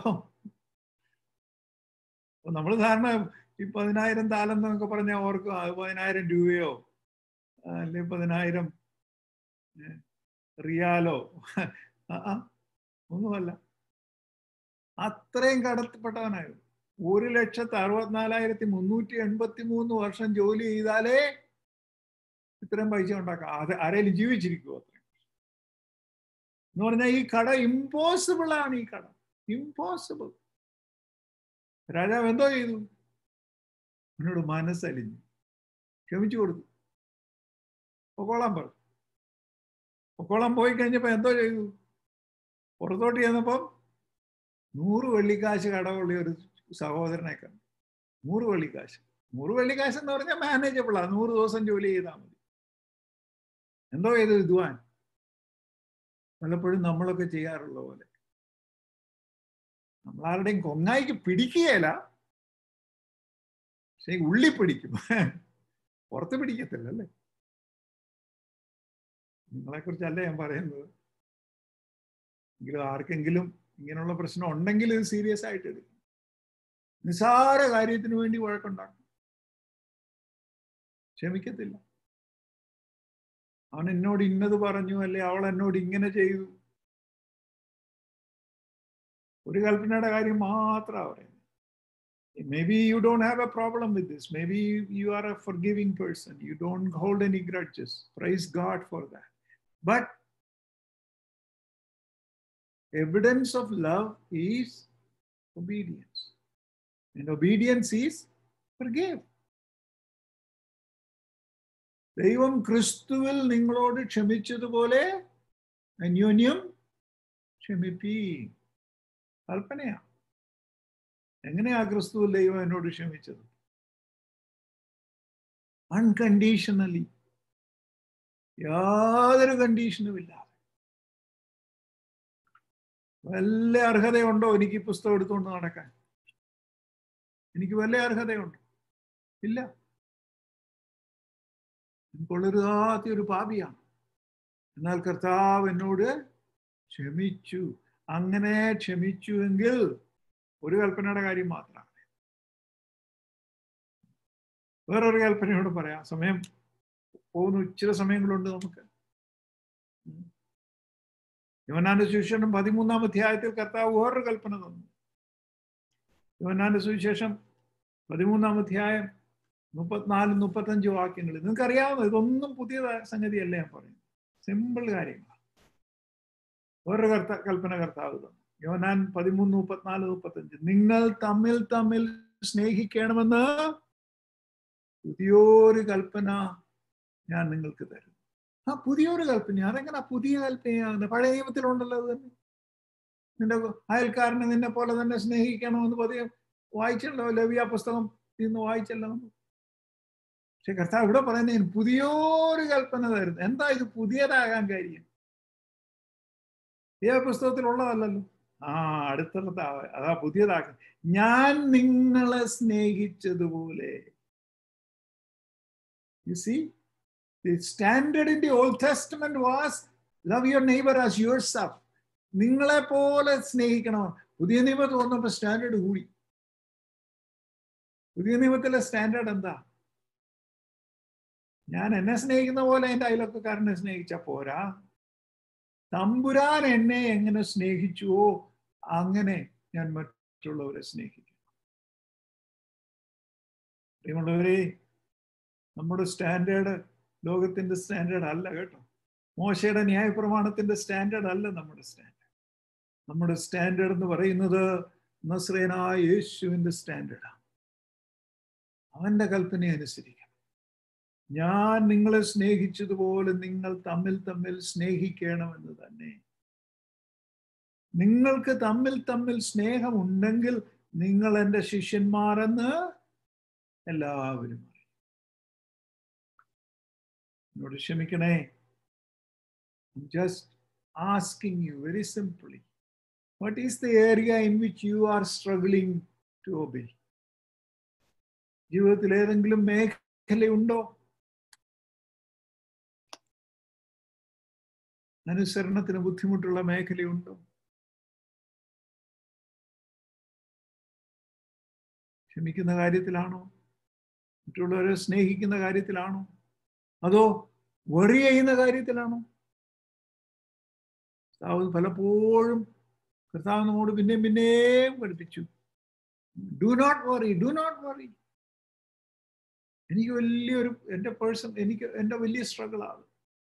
അപ്പൊ നമ്മൾ ധാരണ ഈ പതിനായിരം താലം എന്നൊക്കെ പറഞ്ഞാൽ ഓർക്കും അത് പതിനായിരം രൂപയോ അല്ലെ പതിനായിരം ഏ, റിയാലോ ആ, ആ, ഒന്നുമല്ല അത്രയും കടത്തപ്പെട്ടവനായിരുന്നു ഒരു ലക്ഷത്തി അറുപത്തിനാലായിരത്തി മുന്നൂറ്റി എൺപത്തി മൂന്ന് വർഷം ജോലി ചെയ്താലേ ഇത്രയും പൈസ ഉണ്ടാക്കാം അത് ആരെങ്കിലും ജീവിച്ചിരിക്കുമോ അത്രയും എന്ന് പറഞ്ഞാൽ ഈ കട ഇമ്പോസിബിൾ ആണ് ഈ കട ഇമ്പോസിബിൾ രാജാവ് എന്തോ ചെയ്തു എന്നോട് മനസ്സലിഞ്ഞു ക്ഷമിച്ചു കൊടുത്തു പൊക്കോളാൻ പറഞ്ഞു പൊക്കോളാൻ പോയി കഴിഞ്ഞപ്പോ എന്തോ ചെയ്തു പുറത്തോട്ട് ചെന്നപ്പം നൂറ് വെള്ളിക്കാശ് കടമുള്ള ഒരു സഹോദരനെ കണ്ടു നൂറ് വെള്ളിക്കാശ് നൂറ് വെള്ളിക്കാശ് എന്ന് പറഞ്ഞാൽ മാനേജബിൾ ആ നൂറ് ദിവസം ജോലി ചെയ്താൽ മതി എന്തോ ചെയ്തു വിദ്വാൻ പലപ്പോഴും നമ്മളൊക്കെ ചെയ്യാറുള്ള പോലെ നമ്മളാരുടെയും കൊങ്ങായിക്ക് പിടിക്കുകയില്ല പക്ഷെ ഉള്ളി പിടിക്കും പുറത്ത് പിടിക്കത്തില്ല അല്ലേ നിങ്ങളെ കുറിച്ചല്ല ഞാൻ പറയുന്നത് എങ്കിലും ആർക്കെങ്കിലും ഇങ്ങനെയുള്ള പ്രശ്നം ഉണ്ടെങ്കിൽ ഇത് സീരിയസ് ആയിട്ട് എടുക്കും നിസാര കാര്യത്തിന് വേണ്ടി വഴക്കുണ്ടാക്കും ക്ഷമിക്കത്തില്ല അവൻ എന്നോട് ഇന്നത് പറഞ്ഞു അല്ലെ അവൾ എന്നോട് ഇങ്ങനെ ചെയ്തു ഒരു കൽപ്പനയുടെ കാര്യം മാത്രമാണ് പറയുന്നത് maybe you don't have a problem with this maybe you are a forgiving person you don't hold any grudges praise god for that but evidence of love is obedience and obedience is forgive ദൈവം ക്രിസ്തുവിൽ നിങ്ങളോട് ക്ഷമിച്ചതുപോലെ അന്യോന്യം ക്ഷമിപ്പീ കൽപ്പനയാ എങ്ങനെയാ ക്രിസ്തുവിൽ ദൈവം എന്നോട് ക്ഷമിച്ചത് unconditionally യാതൊരു കണ്ടീഷനും ഇല്ലാതെ വല്ല അർഹതയുണ്ടോ എനിക്ക് ഈ പുസ്തകം എടുത്തുകൊണ്ട് നടക്കാൻ എനിക്ക് വല്ല അർഹതയുണ്ടോ ഇല്ല കൊള്ളരുതാത്ത ഒരു പാപിയാണ് എന്നാൽ കർത്താവ് എന്നോട് ക്ഷമിച്ചു അങ്ങനെ ക്ഷമിച്ചുവെങ്കിൽ ഒരു കൽപ്പനയുടെ കാര്യം മാത്രമാണ് വേറൊരു കൽപ്പനയോട് പറയാം സമയം പോകുന്നു ഇച്ചിരി സമയങ്ങളുണ്ട് നമുക്ക് യോനാന്റെ സുവിശേഷം പതിമൂന്നാം അധ്യായത്തിൽ കർത്താവ് വേറൊരു കൽപ്പന തന്നു യോനാന്റെ സുവിശേഷം പതിമൂന്നാം അധ്യായം മുപ്പത്തിനാല് മുപ്പത്തഞ്ച് വാക്യങ്ങൾ നിങ്ങൾക്ക് അറിയാവുന്ന ഇതൊന്നും പുതിയ സംഗതിയല്ല ഞാൻ പറയുന്നത് സിമ്പിൾ കാര്യങ്ങളാണ് വേറൊരു കർത്ത കൽപ്പന കർത്താവ് തന്നു യോനാൻ പതിമൂന്ന് മുപ്പത്തിനാല് മുപ്പത്തഞ്ച് നിങ്ങൾ തമ്മിൽ തമ്മിൽ സ്നേഹിക്കണമെന്ന് പുതിയൊരു കൽപ്പന ഞാൻ നിങ്ങൾക്ക് തരും ആ പുതിയൊരു കൽപ്പന അതെങ്ങനെ പുതിയ കൽപ്പനയാകുന്നത് പഴയ നിയമത്തിലുണ്ടല്ലോ അത് തന്നെ നിന്റെ അയൽക്കാരനെ നിന്നെ പോലെ തന്നെ സ്നേഹിക്കണമെന്ന് പതിയെ വായിച്ചല്ലോ ലവ്യ പുസ്തകം ഇന്ന് വായിച്ചല്ലോ പക്ഷെ കർത്താവ് ഇവിടെ പറയുന്നതിന് പുതിയൊരു കൽപ്പന തരുന്നു എന്താ ഇത് പുതിയതാകാൻ കാര്യം ഈ പുസ്തകത്തിലുള്ളതല്ലല്ലോ ആ അടുത്തടുത്ത അതാ പുതിയതാക്കാൻ ഞാൻ നിങ്ങളെ സ്നേഹിച്ചതുപോലെ you see the standard in the Old Testament was love your neighbour as yourself നിങ്ങളെ പോലെ സ്നേഹിക്കണം പുതിയ നിയമത്തിൽ വന്നപ്പോൾ സ്റ്റാൻഡേർഡ് കൂടി പുതിയ നിയമത്തിലെ സ്റ്റാൻഡേർഡ് എന്താ ഞാൻ എന്നെ സ്നേഹിക്കുന്ന പോലെ എൻ്റെ അയലൊക്കെക്കാരനെ സ്നേഹിച്ച പോരാ തമ്പുരാൻ എന്നെ എങ്ങനെ സ്നേഹിച്ചുവോ അങ്ങനെ ഞാൻ മറ്റുള്ളവരെ സ്നേഹിക്കും പ്രിയമുള്ളവരെ നമ്മുടെ സ്റ്റാൻഡേർഡ് ലോകത്തിന്റെ സ്റ്റാൻഡേർഡ് അല്ല കേട്ടോ മോശയുടെ ന്യായപ്രമാണത്തിന്റെ സ്റ്റാൻഡേർഡ് അല്ല നമ്മുടെ സ്റ്റാൻഡേർഡ് നമ്മുടെ സ്റ്റാൻഡേർഡ് എന്ന് പറയുന്നത് നസ്രേനായ യേശുവിന്റെ സ്റ്റാൻഡേർഡാണ് അവന്റെ കൽപ്പന അനുസരിക്കണം ഞാൻ നിങ്ങളെ സ്നേഹിച്ചതുപോലെ നിങ്ങൾ തമ്മിൽ തമ്മിൽ സ്നേഹിക്കണമെന്ന് തന്നെ നിങ്ങൾക്ക് തമ്മിൽ തമ്മിൽ സ്നേഹമുണ്ടെങ്കിൽ നിങ്ങൾ എൻ്റെ ശിഷ്യന്മാരെന്ന് എല്ലാവരും അറിയും എന്നോട് ക്ഷമിക്കണേ just asking you very simply what is the area in which you are struggling to obey ജീവിതത്തിൽ ഏതെങ്കിലും മേഖലയുണ്ടോ അനുസരണത്തിന് ബുദ്ധിമുട്ടുള്ള മേഖലയുണ്ടോ ക്ഷമിക്കുന്ന കാര്യത്തിലാണോ മറ്റുള്ളവരെ സ്നേഹിക്കുന്ന കാര്യത്തിലാണോ അതോ വറി ചെയ്യുന്ന കാര്യത്തിലാണോ കർത്താവ് പലപ്പോഴും കർത്താവ് നമ്മോട് പിന്നെയും പിന്നെയും പഠിപ്പിച്ചു do not worry do not worry എനിക്ക് വലിയൊരു എൻ്റെ പേഴ്സൺ എനിക്ക് എൻ്റെ വലിയ സ്ട്രഗിൾ ആണ്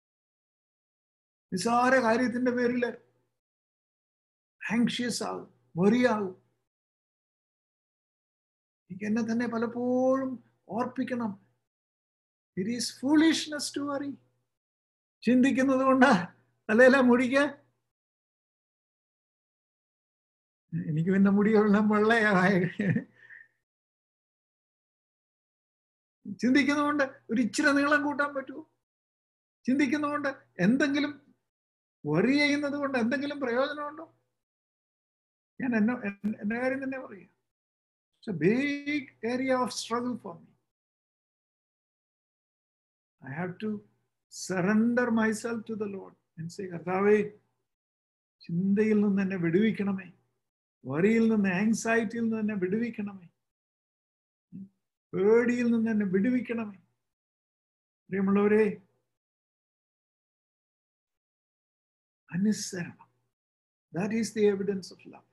നിസാര കാര്യത്തിന്റെ പേരിൽ ആങ്ഷ്യസ് ആകും വറിയാകും എനിക്ക് എന്നെ തന്നെ പലപ്പോഴും ഓർപ്പിക്കണം it is foolishness to worry ചിന്തിക്കുന്നത് കൊണ്ട് അല്ലല്ല മുടിക്ക് എനിക്ക് പിന്നെ മുടികളെല്ലാം വെള്ളയായ ചിന്തിക്കുന്നതുകൊണ്ട് ഒരു ഇച്ചിരി നീളം കൂട്ടാൻ പറ്റുമോ ചിന്തിക്കുന്നതുകൊണ്ട് എന്തെങ്കിലും വറി ചെയ്യുന്നത് കൊണ്ട് എന്തെങ്കിലും പ്രയോജനമുണ്ടോ ഞാൻ എന്നെ എന്റെ കാര്യം തന്നെ പറയാം it's a big area of struggle for me I have to surrender myself to the Lord say കർത്താവേ ചിന്തയിൽ നിന്ന് എന്നെ വിടുവിക്കണമേ വറിയിൽ നിന്ന് ആങ്സൈറ്റിയിൽ നിന്ന് എന്നെ വിടുവിക്കണമേ പേടിയിൽ നിന്ന് എന്നെ വിടുവിക്കണമേ പ്രിയമുള്ളവരെ അനുസരണം that is the evidence of love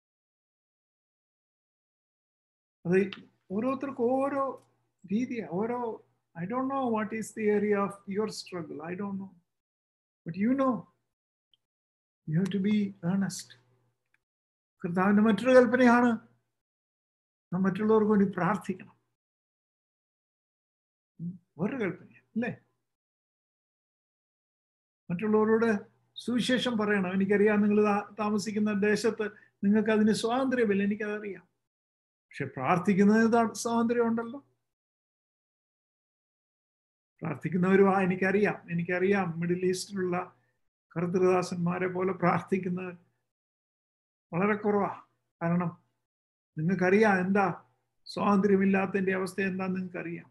അത് ഓരോരുത്തർക്കും ഓരോ രീതിയാണ് ഓരോ I don't know what is the area of your struggle I don't know but you know you have to be earnest കർത്താവിന്റെ മറ്റൊരു കൽപ്പനയാണ് നാം മറ്റുള്ളവർക്ക് വേണ്ടി പ്രാർത്ഥിക്കണം ഉം, വേറൊരു കൽപ്പന അല്ലേ മറ്റുള്ളവരോട് സുവിശേഷം പറയണം എനിക്കറിയാം നിങ്ങൾ താമസിക്കുന്ന ദേശത്ത് നിങ്ങൾക്ക് അതിന് സ്വാതന്ത്ര്യമില്ല എനിക്കതറിയാം പക്ഷെ പ്രാർത്ഥിക്കുന്നതിന് ത- സ്വാതന്ത്ര്യം ഉണ്ടല്ലോ പ്രാർത്ഥിക്കുന്നവരും ആ എനിക്കറിയാം എനിക്കറിയാം മിഡിൽ ഈസ്റ്റിലുള്ള കർത്തൃദാസന്മാരെ പോലെ പ്രാർത്ഥിക്കുന്നത് വളരെ കുറവാ കാരണം നിങ്ങൾക്കറിയാം എന്താ സ്വാതന്ത്ര്യമില്ലാത്തതിന്റെ അവസ്ഥ എന്താ നിങ്ങൾക്കറിയാം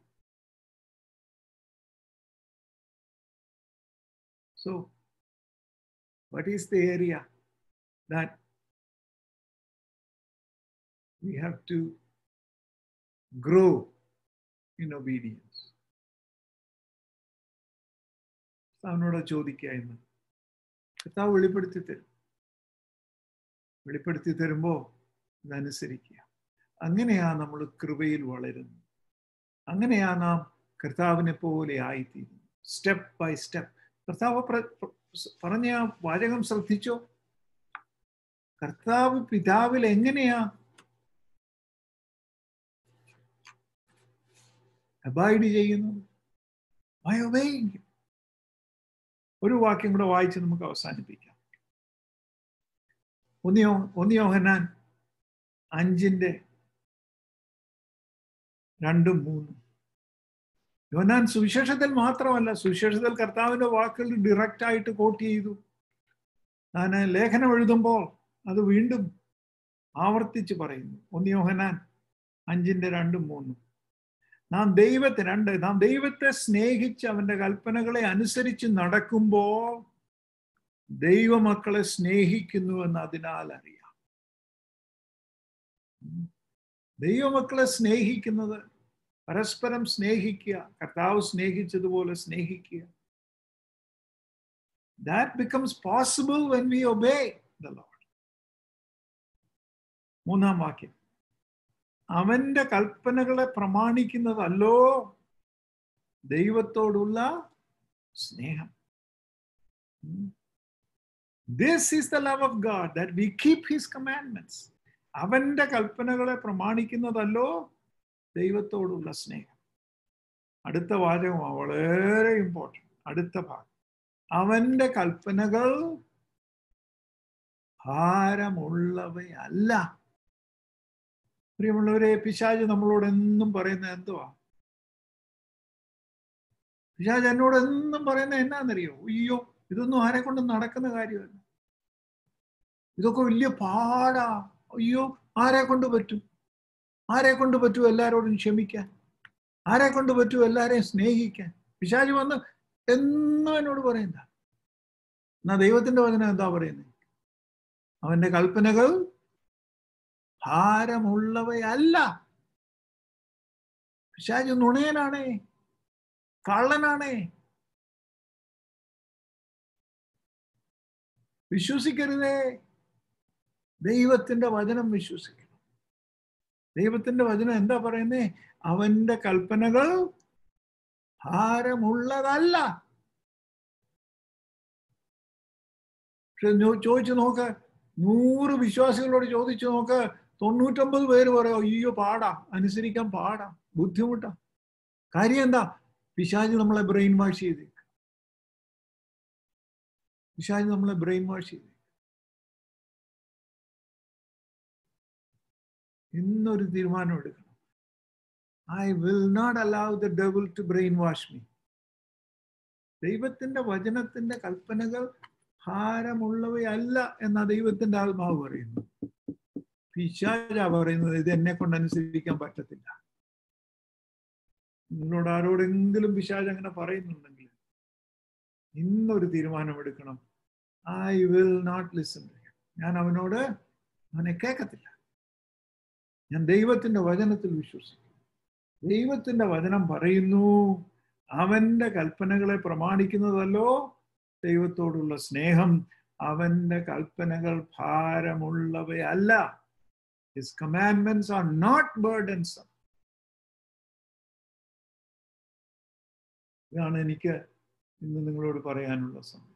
so what is the area that we have to grow in obedience? കർത്താവിനോട് ചോദിക്കുക എന്ന് കർത്താവ് വെളിപ്പെടുത്തി തരും വെളിപ്പെടുത്തി തരുമ്പോൾ ഇതനുസരിക്കുക അങ്ങനെയാ നമ്മൾ കൃപയിൽ വളരുന്നത് അങ്ങനെയാ നാം കർത്താവിനെ പോലെ ആയിത്തീരുന്നു സ്റ്റെപ്പ് ബൈ സ്റ്റെപ്പ് കർത്താവ് പ്ര- പ്ര- പറഞ്ഞ ആ വാചകം ശ്രദ്ധിച്ചോ കർത്താവ് പിതാവിൽ എങ്ങനെയാ അബൈഡ് ചെയ്യുന്നത് by obeying him. ഒരു വാക്യം കൂടെ വായിച്ച് നമുക്ക് അവസാനിപ്പിക്കാം ഒന്നിയോ ഒന്നിയോഹനാൻ അഞ്ചിന്റെ രണ്ടും മൂന്നും യോനാൻ സുവിശേഷത്തിൽ മാത്രമല്ല സുവിശേഷത്തിൽ കർത്താവിന്റെ വാക്കുകൾ ഡയറക്റ്റ് ആയിട്ട് കോട്ട് ചെയ്തു ഞാൻ ലേഖനം എഴുതുമ്പോൾ അത് വീണ്ടും ആവർത്തിച്ച് പറയുന്നു ഒന്ന് യോഹനാൻ അഞ്ചിന്റെ രണ്ടും മൂന്നും നാം ദൈവത്തെ രണ്ട് നാം ദൈവത്തെ സ്നേഹിച്ച് അവന്റെ കൽപ്പനകളെ അനുസരിച്ച് നടക്കുമ്പോൾ ദൈവമക്കളെ സ്നേഹിക്കുന്നു എന്ന് അതിനാൽ അറിയാം ദൈവമക്കളെ സ്നേഹിക്കുന്നത് പരസ്പരം സ്നേഹിക്കുക കർത്താവ് സ്നേഹിച്ചതുപോലെ സ്നേഹിക്കുക that becomes possible when we obey the Lord മൂന്നാം വാക്യം അവന്റെ കൽപ്പനകളെ പ്രമാണിക്കുന്നതല്ലോ ദൈവത്തോടുള്ള സ്നേഹം this is the love of God that we keep his commandments അവന്റെ കൽപ്പനകളെ പ്രമാണിക്കുന്നതല്ലോ ദൈവത്തോടുള്ള സ്നേഹം അടുത്ത വാചകമാണ് വളരെ ഇമ്പോർട്ടൻ്റ് അടുത്ത ഭാഗം അവന്റെ കൽപ്പനകൾ ഭാരമുള്ളവയല്ല പ്രിയമുള്ളവരെ പിശാജ് നമ്മളോട് എന്നും പറയുന്നത് എന്തുവാ പിശാജ് എന്നോട് എന്നും പറയുന്നത് എന്നാന്നറിയോ അയ്യോ ഇതൊന്നും ആരെ കൊണ്ട് നടക്കുന്ന കാര്യമല്ല ഇതൊക്കെ വലിയ പാടാ അയ്യോ ആരെ കൊണ്ട് പറ്റും ആരെ കൊണ്ട് പറ്റും എല്ലാരോടും ക്ഷമിക്കാൻ ആരെ കൊണ്ട് പറ്റും എല്ലാരെയും സ്നേഹിക്കാൻ പിശാജ് വന്ന് എന്നും എന്നോട് പറയുന്ന എന്നാ ദൈവത്തിന്റെ വചനം എന്താ പറയുന്നത് അവന്റെ കൽപ്പനകൾ ഭാരമുള്ളവയല്ല പിശാജ് നുണയനാണേ കള്ളനാണേ വിശ്വസിക്കരുതേ ദൈവത്തിന്റെ വചനം വിശ്വസിക്കണം ദൈവത്തിന്റെ വചനം എന്താ പറയുന്നേ അവന്റെ കൽപ്പനകൾ ഭാരമുള്ളതല്ല പക്ഷെ ചോദിച്ചു നോക്ക് നൂറ് വിശ്വാസികളോട് ചോദിച്ചു നോക്ക് തൊണ്ണൂറ്റൊമ്പത് പേര് പറയോ അയ്യോ പാടാ അനുസരിക്കാൻ പാടാ ബുദ്ധിമുട്ടാ കാര്യം എന്താ പിശാജ് നമ്മളെ ബ്രെയിൻ വാഷ് ചെയ്ത് പിശാജ് നമ്മളെ ബ്രെയിൻ വാഷ് ചെയ്ത് ഇന്നൊരു തീരുമാനം എടുക്കണം I will not allow the devil to brainwash me ദൈവത്തിന്റെ വചനത്തിന്റെ കൽപ്പനകൾ ഭാരമുള്ളവയല്ല എന്ന ദൈവത്തിന്റെ ആത്മാവ് പറയുന്നു പിശാച പറയുന്നത് ഇത് എന്നെ കൊണ്ട് അനുസരിക്കാൻ പറ്റത്തില്ല നിങ്ങളോട് ആരോടെങ്കിലും പിശാജ് അങ്ങനെ പറയുന്നുണ്ടെങ്കിൽ ഇന്നൊരു തീരുമാനമെടുക്കണം ഐ വിൽ നോട്ട് ലിസൺ ഞാൻ അവനോട് അവനെ കേൾക്കത്തില്ല ഞാൻ ദൈവത്തിന്റെ വചനത്തിൽ വിശ്വസിക്കും ദൈവത്തിന്റെ വചനം പറയുന്നു അവന്റെ കൽപ്പനകളെ പ്രമാണിക്കുന്നതല്ലോ ദൈവത്തോടുള്ള സ്നേഹം അവന്റെ കൽപ്പനകൾ ഭാരമുള്ളവയല്ല his commandments are not burdensome ഇതാണ് എനിക്ക് ഇന്ന് നിങ്ങളോട് പറയാനുള്ള സമയം